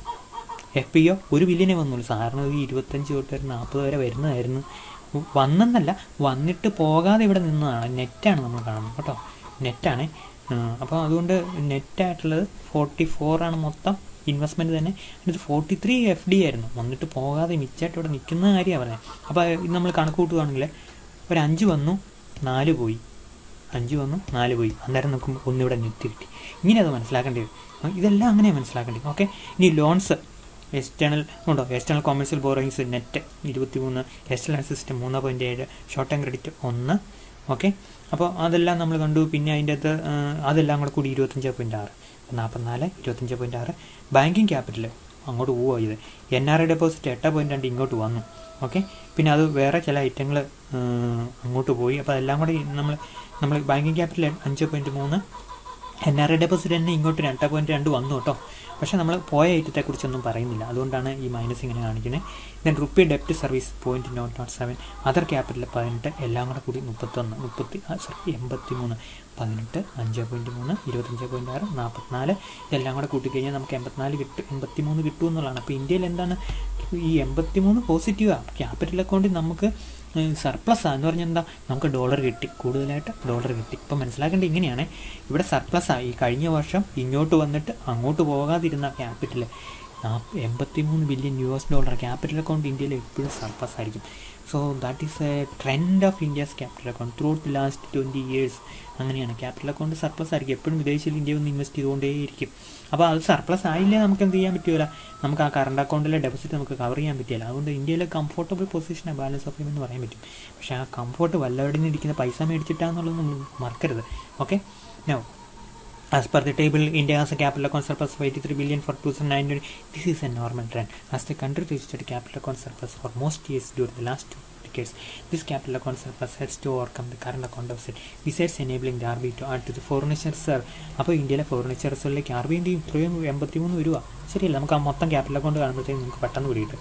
എഫ് പി ഒ ഒരു ബില്യനെ വന്നുള്ളൂ സാറിന് ഒരു ഇരുപത്തഞ്ച് തൊട്ട് നാൽപ്പത് വരെ വരുന്നതായിരുന്നു വന്നെന്നല്ല വന്നിട്ട് പോകാതെ ഇവിടെ നിന്നതാണ് നെറ്റാണ് നമ്മൾ കാണുന്നത് കേട്ടോ നെറ്റാണ് അപ്പോൾ അതുകൊണ്ട് നെറ്റായിട്ടുള്ളത് ഫോർട്ടി ഫോറാണ് മൊത്തം ഇൻവെസ്റ്റ്മെൻറ്റ് തന്നെ എന്നിട്ട് ഫോർട്ടി ത്രീ എഫ് ഡി ആയിരുന്നു വന്നിട്ട് പോകാതെ മിച്ചമായിട്ട് ഇവിടെ നിൽക്കുന്ന കാര്യമാണ് പറഞ്ഞത് അപ്പോൾ ഇത് നമ്മൾ കണക്ക് കൂട്ടുകയാണെങ്കിൽ ഒരു അഞ്ച് വന്നു നാല് പോയി അഞ്ച് വന്നു നാല് പോയി അന്നേരം നോക്കുമ്പോൾ ഒന്നിവിടെ നെറ്റ് കിട്ടി ഇങ്ങനെ അത് മനസ്സിലാക്കേണ്ടത് ഇതെല്ലാം അങ്ങനെ മനസ്സിലാക്കേണ്ടത് ഓക്കെ ഇനി ലോൺസ് എക്സ്റ്റേണൽ ഉണ്ടോ എക്സ്റ്റേണൽ കൊമേഴ്സ്യൽ ബോറോയിങ്സ് നെറ്റ് ഇരുപത്തി മൂന്ന് എക്സ്റ്റേണൽ സിസ്റ്റം മൂന്ന് പോയിൻറ്റ് ഏഴ് ഷോർട്ട് ടൈം ക്രെഡിറ്റ് ഒന്ന് ഓക്കെ അപ്പോൾ അതെല്ലാം നമ്മൾ കണ്ടു പിന്നെ അതിൻ്റെ അകത്ത് അതെല്ലാം കൂടെ കൂടി ഇരുപത്തഞ്ച് പോയിൻറ്റ് ആറ് നാൽപ്പത്തിനാല് ഇരുപത്തഞ്ച് പോയിൻറ്റ് ആറ് ബാങ്കിങ് ക്യാപിറ്റൽ അങ്ങോട്ട് പോവുക ഇത് എൻ ആർ ഐ ഡെപ്പോസിറ്റ് എട്ട് പോയിൻറ്റ് രണ്ട് ഇങ്ങോട്ട് വന്നു ഓക്കെ പിന്നെ അത് വേറെ ചില ഐറ്റങ്ങൾ അങ്ങോട്ട് പോയി അപ്പോൾ അതെല്ലാം കൂടി നമ്മൾ നമ്മൾ ബാങ്കിങ് ക്യാപിറ്റൽ അഞ്ച് പോയിൻറ്റ് മൂന്ന് എൻ ആർ ഐ ഡെപ്പോസിറ്റ് തന്നെ ഇങ്ങോട്ട് രണ്ട് പോയിൻറ്റ് രണ്ട് വന്നു കേട്ടോ പക്ഷേ നമ്മൾ പോയ ഐറ്റത്തെക്കുറിച്ചൊന്നും പറയുന്നില്ല അതുകൊണ്ടാണ് ഈ മൈനസ് ഇങ്ങനെ കാണിക്കുന്നത് ദെൻ റുപ്പി ഡെപ്റ്റ് service point nought nought seven other capital പതിനെട്ട് എല്ലാം കൂടെ കൂടി മുപ്പത്തൊന്ന് മുപ്പത്തി സോറി എൺപത്തി മൂന്ന് പതിനെട്ട് അഞ്ച് പോയിൻറ്റ് മൂന്ന് ഇരുപത്തഞ്ച് പോയിൻറ്റ് ആറ് നാൽപ്പത്തിനാല് ഇതെല്ലാം കൂടെ കൂട്ടിക്കഴിഞ്ഞാൽ നമുക്ക് എൺപത്തിനാല് കിട്ടും എൺപത്തി മൂന്ന് കിട്ടും എന്നുള്ളതാണ് അപ്പോൾ ഇന്ത്യയിൽ എന്താണ് ഈ എൺപത്തി മൂന്ന് പോസിറ്റീവാണ് ക്യാപിറ്റൽ അക്കൗണ്ടിൽ നമുക്ക് സർപ്ലസ് എന്ന് പറഞ്ഞാൽ എന്താ നമുക്ക് ഡോളർ കിട്ടി കൂടുതലായിട്ട് ഡോളർ കിട്ടി ഇപ്പം മനസ്സിലാക്കേണ്ടത് ഇങ്ങനെയാണ് ഇവിടെ സർപ്ലസ് ഈ കഴിഞ്ഞ വർഷം ഇങ്ങോട്ട് വന്നിട്ട് അങ്ങോട്ട് പോകാതിരുന്ന ക്യാപിറ്റൽ എൺപത്തി മൂന്ന് billion U S dollar capital account ഇന്ത്യയിൽ എപ്പോഴും സർപ്ലസ് ആയിരിക്കും so that is a trend of India's capital account throughout the last twenty years അങ്ങനെയാണ് ക്യാപിറ്റൽ അക്കൗണ്ട് സർപ്ലസ് ആയിരിക്കും എപ്പോഴും വിദേശത്തിൽ ഇന്ത്യ ഒന്ന് ഇൻവെസ്റ്റ് ചെയ്തുകൊണ്ടേയിരിക്കും അപ്പോൾ അത് സർപ്ലസ് ആയില്ലേ നമുക്ക് എന്ത് ചെയ്യാൻ പറ്റില്ല നമുക്ക് ആ കറണ്ട് അക്കൗണ്ടിലെ ഡെപ്പോസിറ്റ് നമുക്ക് കവർ ചെയ്യാൻ പറ്റില്ല അതുകൊണ്ട് ഇന്ത്യയിലെ കംഫർട്ടബിൾ പൊസിഷനാണ് ബാലൻസ് ഓഫ് പേയ്മെൻറ്റ് പറയാൻ പറ്റും പക്ഷേ ആ കംഫർട്ട് വല്ലവിടെ നിന്ന് ഇരിക്കുന്ന പൈസ മേടിച്ചിട്ടാന്നുള്ളത് നമ്മൾ മറക്കരുത് okay no As per the table, India has a capital account surplus of 83 billion for 2009. This is a normal trend. As the country registered a capital account surplus for most years during the last two decades, this capital account surplus has to overcome the current account deficit, besides enabling the RBI to add to the foreign reserve. അപ്പോൾ ഇന്ത്യയിലെ foreign റിസർവ്സിലേക്ക് R B ഐൻ്റെ ഇത്രയും എൺപത്തി മൂന്ന് രൂപ ശരിയല്ല നമുക്ക് ആ മൊത്തം ക്യാപിറ്റൽ അക്കൗണ്ട് കാണുമ്പോഴത്തേക്കും നമുക്ക് പെട്ടെന്ന് പിടിയിട്ട്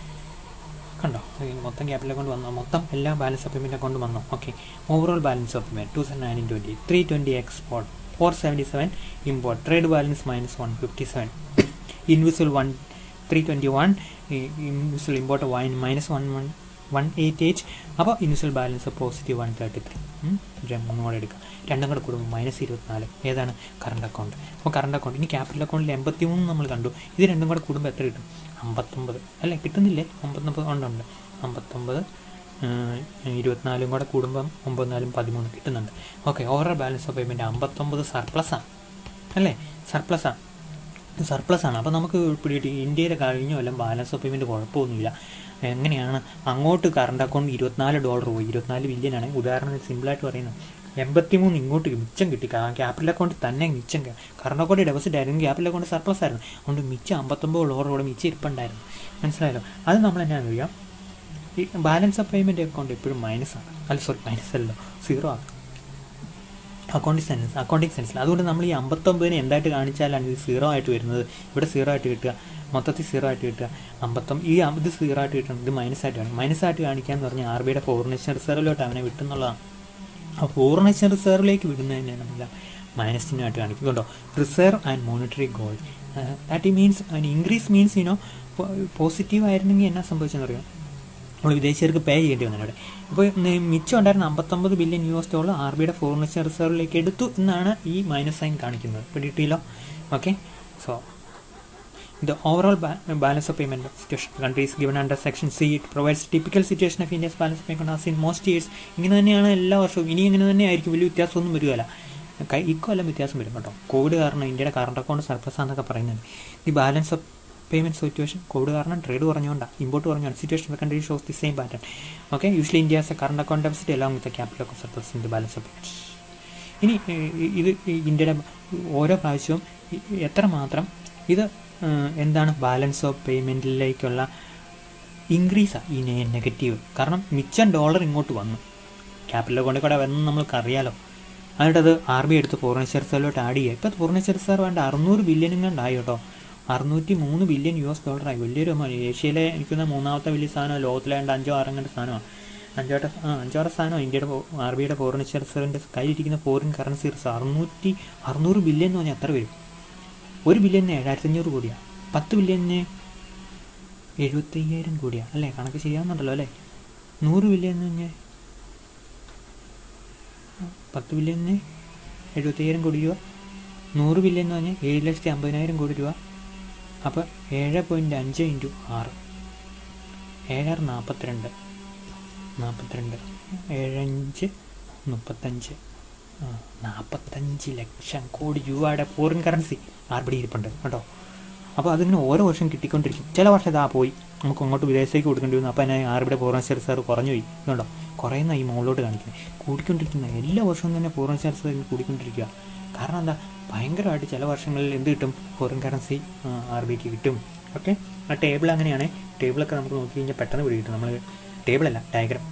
കണ്ടോ മൊത്തം ക്യാപിറ്റൽ അക്കൗണ്ട് വന്നു മൊത്തം എല്ലാ ബാലൻസ് ഓഫ് പേയ്മെൻറ്റ് അക്കൗണ്ട് വന്നു okay overall balance of payment two thousand nineteen twenty three twenty export four seventy seven import trade balance minus one fifty seven invisible one three twenty one invisible import one minus one one one eight eight അപ്പോൾ invisible balance positive one thirty three മൂന്നും കൂടെ എടുക്കാം രണ്ടും കൂടെ കൂടുമ്പോൾ minus ഇരുപത്തിനാല് ഏതാണ് current account അപ്പോൾ കറണ്ട് അക്കൗണ്ട് ഇനി ക്യാപിറ്റൽ അക്കൗണ്ടിൽ എൺപത്തി മൂന്ന് നമ്മൾ കണ്ടു ഇത് രണ്ടും കൂടെ കൂടുമ്പോൾ എത്ര കിട്ടും അമ്പത്തൊമ്പത് അല്ലേ കിട്ടുന്നില്ലേ അമ്പത്തൊമ്പത് ഉണ്ടുണ്ട് അമ്പത്തൊമ്പത് ഇരുപത്തിനാലും കൂടെ കൂടുമ്പം ഒമ്പത് നാലും പതിമൂന്ന് കിട്ടുന്നുണ്ട് okay overall balance of payment അമ്പത്തൊമ്പത് സർപ്ലസാണ് അല്ലേ സർപ്ലസാണ് സർപ്ലസ് ആണ് അപ്പോൾ നമുക്ക് പിടിയിട്ട് ഇന്ത്യയിലെ കഴിഞ്ഞ കൊല്ലം ബാലൻസ് ഓഫ് പേയ്മെൻറ്റ് കുഴപ്പമൊന്നുമില്ല എങ്ങനെയാണ് അങ്ങോട്ട് കറണ്ട് അക്കൗണ്ട് ഇരുപത്തിനാല് ഡോളർ പോയി ഇരുപത്തിനാല് ബില്യനാണ് ഉദാഹരണത്തിന് സിമ്പിളായിട്ട് പറയുന്നത് എൺപത്തിമൂന്ന് ഇങ്ങോട്ട് മിച്ചം കിട്ടി ക്യാപിറ്റൽ അക്കൗണ്ട് തന്നെ മിച്ചം കറണ്ട് അക്കൗണ്ട് ഡെപ്പോസിറ്റ് ആയിരുന്നു ക്യാപിറ്റൽ അക്കൗണ്ട് സർപ്ലസ് ആയിരുന്നു അതുകൊണ്ട് മിച്ചം അമ്പത്തൊമ്പത് ഡോളർ കൂടെ മിച്ചം ഇരിപ്പുണ്ടായിരുന്നു മനസ്സിലായല്ലോ അത് നമ്മൾ എന്നാന്ന് അറിയാം ഈ ബാലൻസ് ഓഫ് പേയ്മെൻറ്റ് അക്കൗണ്ട് എപ്പോഴും മൈനസ് ആണ് അല്ല സോറി മൈനസ് അല്ലല്ലോ സീറോ ആണ് അക്കൗണ്ടിങ് സെൻസ് അക്കൗണ്ടിങ് സെൻസിൽ അതുകൊണ്ട് നമ്മൾ ഈ അമ്പത്തൊമ്പതിന് എന്തായിട്ട് കാണിച്ചാലാണ് ഇത് സീറോ ആയിട്ട് വരുന്നത് ഇവിടെ സീറോ ആയിട്ട് കിട്ടുക മൊത്തത്തിൽ സീറോ ആയിട്ട് കിട്ടുക അമ്പത്തൊമ്പത് ഈ ഇത് സീറോ ആയിട്ട് കിട്ടുന്നത് ഇത് മൈനസ് ആയിട്ട് കാണിക്കും മൈനസ് ആയിട്ട് കാണിക്കുക എന്ന് പറഞ്ഞാൽ ആർ ബിയുടെ ഫോറിൻ റിസർവിലോട്ട് അവനെ വിട്ടെന്നുള്ളതാണ് ആ ഫോറിൻ റിസർവിലേക്ക് വിടുന്നതിനെ നമ്മൾ മൈനസ് ചിഹ്നമായിട്ട് കാണിക്കും കേട്ടോ reserve and monetary gold that means increase means you know positive ആയിരുന്നെങ്കിൽ എന്നാ സംഭവിച്ചെന്നറിയാം നമ്മൾ വിദേശീയർക്ക് പേ ചെയ്യേണ്ടി വന്നു ഇവിടെ ഇപ്പോൾ മിച്ചം ഉണ്ടായിരുന്ന അമ്പത്തൊമ്പത് billion U S dollar R ബിയുടെ ഫോറിൻ റിസർവിലേക്ക് എടുത്തു എന്നാണ് ഈ മൈനസ് സൈൻ കാണിക്കുന്നത് പിടിയിട്ടില്ലോ okay so The overall ba- balance of payment situation countries given under section C it provides typical situation of India's balance of payment as in most years ഇങ്ങനെ തന്നെയാണ് എല്ലാ വർഷവും ഇനി ഇങ്ങനെ തന്നെ ആയിരിക്കും വലിയ വ്യത്യാസമൊന്നും വരികയില്ല കൈ- ഇക്കൊല്ലം വ്യത്യാസം വരും കേട്ടോ കോവിഡ് കാരണം ഇന്ത്യയുടെ കറണ്ട് അക്കൗണ്ട് സർപ്ലസ് ആണെന്നൊക്കെ പറയുന്നത് the balance of payment situation Covid കാരണം ട്രേഡ് കുറഞ്ഞുകൊണ്ടാണ് ഇമ്പോർട്ട് കുറഞ്ഞുകൊണ്ട് situation country shows the same pattern okay usually India as a current account deficit എല്ലാം with capital account surplus in the balance of payment ഇനി ഏഹ്, ഇത് ഈ ഇന്ത്യയുടെ ഓരോ പ്രാവശ്യവും ഈ- എത്രമാത്രം ഇത് ഏഹ്, എന്താണ് ബാലൻസ് ഓഫ് പേയ്മെൻറ്റിലേക്കുള്ള ഇൻക്രീസാണ് ഈ നെഗറ്റീവ് കാരണം മിച്ചം ഡോളർ ഇങ്ങോട്ട് വന്നു ക്യാപിറ്റൽ അക്കൗണ്ടിൽ കൂടെ വന്നു നമ്മൾക്ക് അറിയാലോ എന്നിട്ട് അത് ആർ ബി എടുത്ത് ഫോറിൻ റിസർവിലോട്ട് ആഡ് ചെയ്യുക ഇപ്പോൾ ഫോറിൻ റിസർവ് വേണ്ട അറുന്നൂറ് ബില്യനും കണ്ടായി കേട്ടോ അറുന്നൂറ്റി മൂന്ന് ബില്യൺ യു എസ് ഡോളറായി വലിയൊരു amount. ഏഷ്യയിലെ എനിക്കൊന്ന് മൂന്നാമത്തെ വലിയ സാധനം ലോകത്തിലെ രണ്ട് അഞ്ചോ ആറോ കണ്ട സാധനമാണ് അഞ്ചോട്ട ആ അഞ്ചോറ സാധനം ഇന്ത്യയുടെ ആർ ബിയുടെ ഫോറിൻ റിസർവിൻ്റെ കയ്യിലിരിക്കുന്ന ഫോറിൻ കറൻസി റിസർവ് അറുന്നൂറ്റി അറുന്നൂറ് ബില്യൺ എന്ന് പറഞ്ഞാൽ എത്ര വരും ഒരു ബില്യണിന് ഏഴായിരത്തി അഞ്ഞൂറ് കോടിയാണ് പത്ത് ബില്യണിന് എഴുപത്തയ്യായിരം കോടിയാണ് അല്ലേ കണക്ക് ചെയ്യാവുന്നുണ്ടല്ലോ അല്ലേ നൂറ് ബില്യൺ എന്ന് പറഞ്ഞാൽ പത്ത് ബില്യണിന് എഴുപത്തയ്യായിരം കോടി രൂപ നൂറ് ബില്യൺ എന്ന് പറഞ്ഞാൽ ഏഴ് ലക്ഷത്തി അമ്പതിനായിരം കോടി രൂപ അപ്പോൾ ഏഴ് പോയിൻറ്റ് അഞ്ച് ഇൻറ്റു ആറ് ഏഴാറ് നാൽപ്പത്തിരണ്ട് നാൽപ്പത്തിരണ്ട് ഏഴഞ്ച് മുപ്പത്തഞ്ച് ആ, നാൽപ്പത്തഞ്ച് ലക്ഷം കോടി രൂപയുടെ ഫോറിൻ കറൻസി ആർബിടി ഇരിപ്പുണ്ട് കേട്ടോ അപ്പോൾ അതിങ്ങനെ ഓരോ വർഷം കിട്ടിക്കൊണ്ടിരിക്കും ചില വർഷം ഇതാ പോയി നമുക്ക് അങ്ങോട്ട് വിദേശത്തേക്ക് കൊടുക്കേണ്ടി വന്നു അപ്പോൾ അതിനെ ആർബിയുടെ ഫോറിൻ റിസർവ് കുറഞ്ഞു പോയി ഇതുണ്ടോ കുറയുന്ന ഈ മുകളിലോട്ട് കാണിക്കുന്നത് കൂടിക്കൊണ്ടിരിക്കുന്ന എല്ലാ വർഷവും തന്നെ ഫോറിൻ റിസർവ് കൂടിക്കൊണ്ടിരിക്കുക കാരണം എന്താ ഭയങ്കരമായിട്ട് ചില വർഷങ്ങളിൽ എന്ത് കിട്ടും ഫോറിൻ കറൻസി ആർ ബിക്ക് കിട്ടും ഓക്കെ ആ ടേബിൾ അങ്ങനെയാണ് ടേബിളൊക്കെ നമുക്ക് നോക്കി കഴിഞ്ഞാൽ പെട്ടെന്ന് പിടി കിട്ടും നമ്മൾ ടേബിളല്ല ഡയഗ്രാം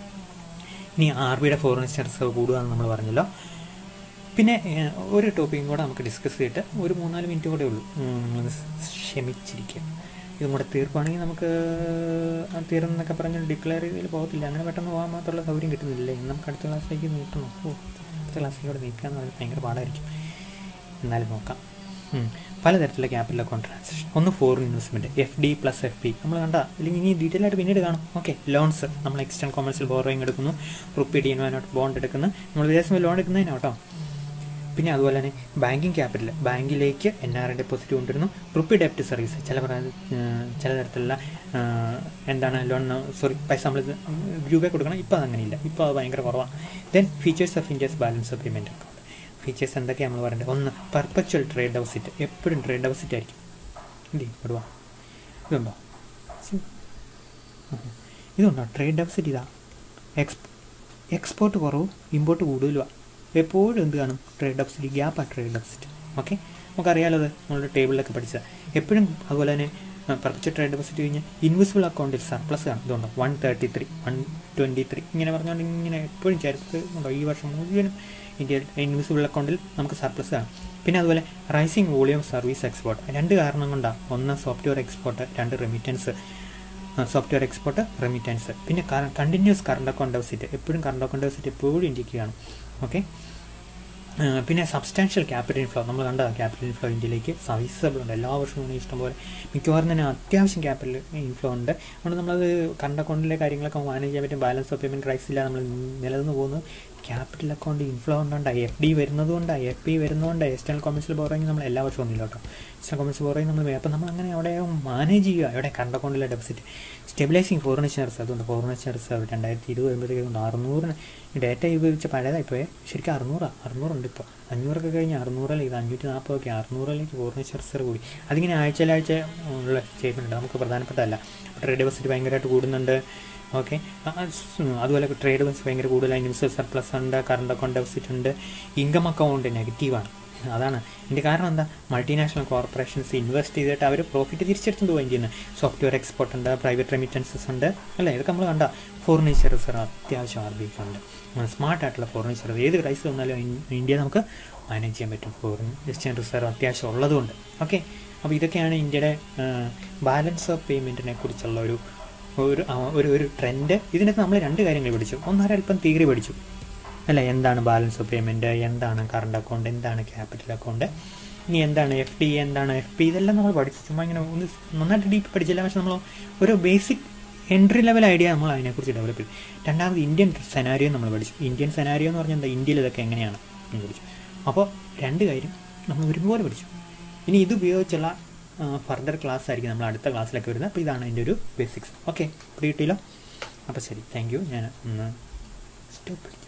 ഇനി ആർ ബിയുടെ ഫോറിൻ റിസർവ് കൂടുക എന്ന് നമ്മൾ പറഞ്ഞല്ലോ പിന്നെ ഏഹ്, ഒരു ടോപ്പിക്കും കൂടെ നമുക്ക് ഡിസ്കസ് ചെയ്തിട്ട് ഒരു മൂന്നാല് മിനിറ്റ് കൂടെ ഉള്ളൂ ഉം, ഒന്ന് ക്ഷമിച്ചിരിക്കുക ഇതും കൂടെ തീർക്കുകയാണെങ്കിൽ നമുക്ക് ആ തീർന്നൊക്കെ പറഞ്ഞ് ഡിക്ലെയർ ചെയ്തതിൽ പോകത്തില്ല അങ്ങനെ പെട്ടെന്ന് പോകാൻ മാത്രമുള്ള സൗകര്യം കിട്ടുന്നില്ല ഇനി നമുക്ക് അടുത്ത ക്ലാസ്സിലേക്ക് നീട്ടണം ഓ അടുത്ത ക്ലാസ്സിലേക്ക് കൂടെ നീക്കുക എന്ന് പറയുന്നത് ഭയങ്കര പാടായിരിക്കും എന്നാലും നോക്കാം ഉം. പലതരത്തിലുള്ള ക്യാപിറ്റൽ അക്കൗണ്ട് ട്രാൻസാക്ഷൻ ഒന്ന് foreign investment F D plus F P നമ്മൾ കണ്ട അല്ലെങ്കിൽ ഇനി ഡീറ്റെയിൽ ആയിട്ട് പിന്നീട് കാണും ഓക്കെ ലോൺസ് നമ്മൾ എക്സ്റ്റേൺ കൊമേഴ്സ്യൽ ബോറോയിങ് എടുക്കുന്നു റുപ്പി ഡി എൻവാനോട്ട് ബോണ്ട് എടുക്കുന്നു നമ്മൾ വിദേശം ലോൺ എടുക്കുന്നതിനോ കേട്ടോ പിന്നെ അതുപോലെ തന്നെ ബാങ്കിങ് ക്യാപിറ്റൽ ബാങ്കിലേക്ക് എൻ ആർ ഡെപ്പോസിറ്റ് കൊണ്ടുവരുന്നു റുപ്പി ഡെപ്റ്റ് സർവീസ് ചില പറ- ഏഹ് ചില തരത്തിലുള്ള ഏഹ് എന്താണ് ലോൺ സോറി പൈസ നമ്മൾ രൂപ കൊടുക്കണം ഇപ്പോൾ അതങ്ങനെയില്ല ഇപ്പോൾ അത് ഭയങ്കര കുറവാണ് then features of India's balance of payment account features എന്തൊക്കെയാണ് നമ്മൾ പറയേണ്ടത് ഒന്ന് പെർപ്പച്വൽ ട്രേഡ് ഡെപ്പോസിറ്റ് എപ്പോഴും ട്രേഡ് ഡെപ്പോസിറ്റ് ആയിരിക്കും ഇല്ലേ ഇടുവാ ഇതുണ്ടോ സി- ആഹാ. ഇതുണ്ടോ ട്രേഡ് ഡെപ്പോസിറ്റ് ഇതാ എക്സ് എക്സ്പോർട്ട് കുറവും ഇമ്പോർട്ട് കൂടുതലുമാണ് എപ്പോഴും എന്ത് കാണും ട്രേഡ് ഡെപ്പോസിറ്റ് ഗ്യാപ്പാണ് ട്രേഡ് ഡെപ്പോസിറ്റ് ഓക്കെ നമുക്കറിയാലോ അത് നമ്മളുടെ ടേബിളിലൊക്കെ പഠിച്ചത് എപ്പോഴും അതുപോലെ തന്നെ പർപ്പിച്ച ട്രേഡ് ഡെപ്പോസിറ്റ് കഴിഞ്ഞാൽ ഇൻവിസിബിൾ അക്കൗണ്ടിൽ സർപ്ലസ് കാണും ഇതുണ്ടോ one thirty three one twenty three ഇങ്ങനെ പറഞ്ഞുകൊണ്ട് ഇങ്ങനെ എപ്പോഴും ചരിത്രത്തിൽ ഉണ്ടോ ഈ വർഷം മുഴുവനും ഇന്ത്യയിൽ ഇൻവിസിബിൾ അക്കൗണ്ടിൽ നമുക്ക് സർപ്ലസ് കാണും പിന്നെ അതുപോലെ റൈസിങ് വോളിയം സർവീസ് എക്സ്പോർട്ട് രണ്ട് കാരണം കൊണ്ടാണ് ഒന്ന് സോഫ്റ്റ്വെയർ എക്സ്പോർട്ട് രണ്ട് റെമിറ്റൻസ് സോഫ്റ്റ്വെയർ എക്സ്പോർട്ട് റെമിറ്റൻസ് പിന്നെ കണ്ടിന്യൂസ് കറണ്ട് അക്കൗണ്ട് ഡെപ്പോസിറ്റ് എപ്പോഴും കറണ്ട് അക്കൗണ്ട് ഡെപ്പോസിറ്റ് എപ്പോഴും ഇന്ത്യക്ക് കാണും ഓക്കെ പിന്നെ സബ്സ്റ്റാൻഷ്യൽ ക്യാപിറ്റൽ ഇൻഫ്ലോ നമ്മൾ കണ്ട ക്യാപിറ്റൽ ഇൻഫ്ലോ ഇന്ത്യയിലേക്ക് സൈസബിൾ ഉണ്ട് എല്ലാ വർഷവും ഇങ്ങനെ ഇഷ്ടംപോലെ മിക്കവാറും തന്നെ അത്യാവശ്യം ക്യാപിറ്റൽ ഇൻഫ്ലോ ഉണ്ട് അതുകൊണ്ട് നമ്മളത് കറണ്ട് അക്കൗണ്ടിലെ കാര്യങ്ങളൊക്കെ മാനേജ് ചെയ്യാൻ പറ്റും ബാലൻസ് ഓഫ് പേയ്മെൻറ്റ് ക്രൈസ് ഇല്ല നമ്മൾ നിലനിന്ന് പോകുന്നത് ക്യാപിറ്റൽ അക്കൗണ്ട് ഇൻഫ്ലോ ഉണ്ടുണ്ട് ഐ എഫ് ഡി വരുന്നതുകൊണ്ട് ഐ എഫ് പി വരുന്നതുകൊണ്ട് എക്സ്റ്റേണൽ കൊമേഴ്സിൽ ബോറോയിങ് നമ്മൾ എല്ലാ വർഷവും ഒന്നുമില്ല കേട്ടോ എക്സ്റ്റേണൽ കൊമേഴ്സിൽ ബോറോയിങ് നമ്മൾ അപ്പോൾ നമ്മൾ അങ്ങനെ അവിടെ മാനേജ് ചെയ്യുക എവിടെ കറണ്ട് അക്കൗണ്ടിലെ ഡെപ്പോസിറ്റ് സ്റ്റെബിലൈസിങ് ഫോറിൻ എക്സ്ചേഞ്ച് അതുകൊണ്ട് ഫോറിൻ എക്സ്ചേഞ്ച് രണ്ടായിരത്തി ഇരുപത് വരുമ്പോഴത്തേക്കും അറുന്നൂറിന് ഡേറ്റ ഉപയോഗിച്ച പഴയതായിപ്പോയെ ശരിക്കും അറുന്നൂറാണ് അറുന്നൂറുണ്ട് ഇപ്പോൾ അഞ്ഞൂറൊക്കെ കഴിഞ്ഞ് അറുന്നൂറിൽ ഇത് അഞ്ഞൂറ്റി നാൽപ്പതൊക്കെ അറുന്നൂറിലേക്ക് ഫോറിൻ എക്സ്ചേഞ്ച് കൂടി അതിങ്ങനെ ആഴ്ചയിലാഴ്ച ഉള്ള സ്റ്റേറ്റ്മെൻറ്റ് നമുക്ക് പ്രധാനപ്പെട്ടതല്ല ട്രേഡ് ഡെപ്പോസിറ്റ് ഭയങ്കരമായിട്ട് കൂടുന്നുണ്ട് ഓക്കെ അതുപോലെ ട്രേഡ് ബസ് ഭയങ്കര കൂടുതലായി ന്യൂസ് സർപ്ലസ് ഉണ്ട് കറണ്ട് അക്കൗണ്ട് ഡെപ്പോസിറ്റ് ഉണ്ട് ഇൻകം അക്കൗണ്ട് നെഗറ്റീവാണ് അതാണ് ഇതിൻ്റെ കാരണം എന്താ മൾട്ടിനാഷണൽ കോർപ്പറേഷൻസ് ഇൻവെസ്റ്റ് ചെയ്തിട്ട് അവർ പ്രോഫിറ്റ് തിരിച്ചെടുത്തുകൊണ്ട് പോവുകയും ചെയ്യുന്നത് സോഫ്റ്റ്വെയർ എക്സ്പോർട്ട് ഉണ്ട് പ്രൈവറ്റ് റെമിറ്റൻസസ് ഉണ്ട് അല്ലേ ഇതൊക്കെ നമ്മൾ കണ്ട ഫോറിനേച്ചർ റിസർവ് അത്യാവശ്യം ആർ ബി ഉണ്ട് സ്മാർട്ട് ആയിട്ടുള്ള ഫോറിനേച്ചർ ഏത് ക്രൈസ് വന്നാലും ഇന്ത്യ നമുക്ക് മാനേജ് ചെയ്യാൻ പറ്റും ഫോറിൻ എക്സ്ചേഞ്ച് റിസർവ് അത്യാവശ്യം ഉള്ളതുകൊണ്ട് ഓക്കെ അപ്പോൾ ഇതൊക്കെയാണ് ഇന്ത്യയുടെ ബാലൻസ് ഓഫ് പേയ്മെൻറ്റിനെ കുറിച്ചുള്ള ഒരു ഒരു ഒരു ഒരു ട്രെൻഡ് ഇതിനകത്ത് നമ്മൾ രണ്ട് കാര്യങ്ങൾ പഠിച്ചു ഒന്നരൽപ്പം തിയറി പഠിച്ചു അല്ല എന്താണ് ബാലൻസ് ഓഫ് പേയ്മെൻറ്റ് എന്താണ് കറണ്ട് അക്കൗണ്ട് എന്താണ് ക്യാപിറ്റൽ അക്കൗണ്ട് ഇനി എന്താണ് എഫ് ഡി എന്താണ് എഫ് പി ഇതെല്ലാം നമ്മൾ പഠിച്ചു ചുമ്മാ ഇങ്ങനെ ഒന്ന് നന്നായിട്ട് ഡീപ്പ് പഠിച്ചില്ല പക്ഷെ നമ്മൾ ഒരു ബേസിക് എൻട്രി ലെവൽ ഐഡിയ നമ്മൾ അതിനെക്കുറിച്ച് ഡെവലപ്പ് ചെയ്തു രണ്ടാമത് ഇന്ത്യൻ സെനാരിയോ നമ്മൾ പഠിച്ചു ഇന്ത്യൻ സെനാരിയോ എന്ന് പറഞ്ഞാൽ എന്താ ഇന്ത്യയിൽ ഇതൊക്കെ എങ്ങനെയാണ് എന്ന് പഠിച്ചു അപ്പോൾ രണ്ട് കാര്യം നമ്മൾ ഒരുപോലെ പഠിച്ചു ഇനി ഇത് ഉപയോഗിച്ചുള്ള ഫർദർ ക്ലാസ് ആയിരിക്കും നമ്മൾ അടുത്ത ക്ലാസ്സിലൊക്കെ വരുന്നത് അപ്പോൾ ഇതാണ് എൻ്റെ ഒരു ബേസിക്സ് ഓക്കെ കിട്ടിയില്ലോ അപ്പോൾ ശരി താങ്ക് യു ഞാൻ ഒന്ന് സ്റ്റോപ്പ്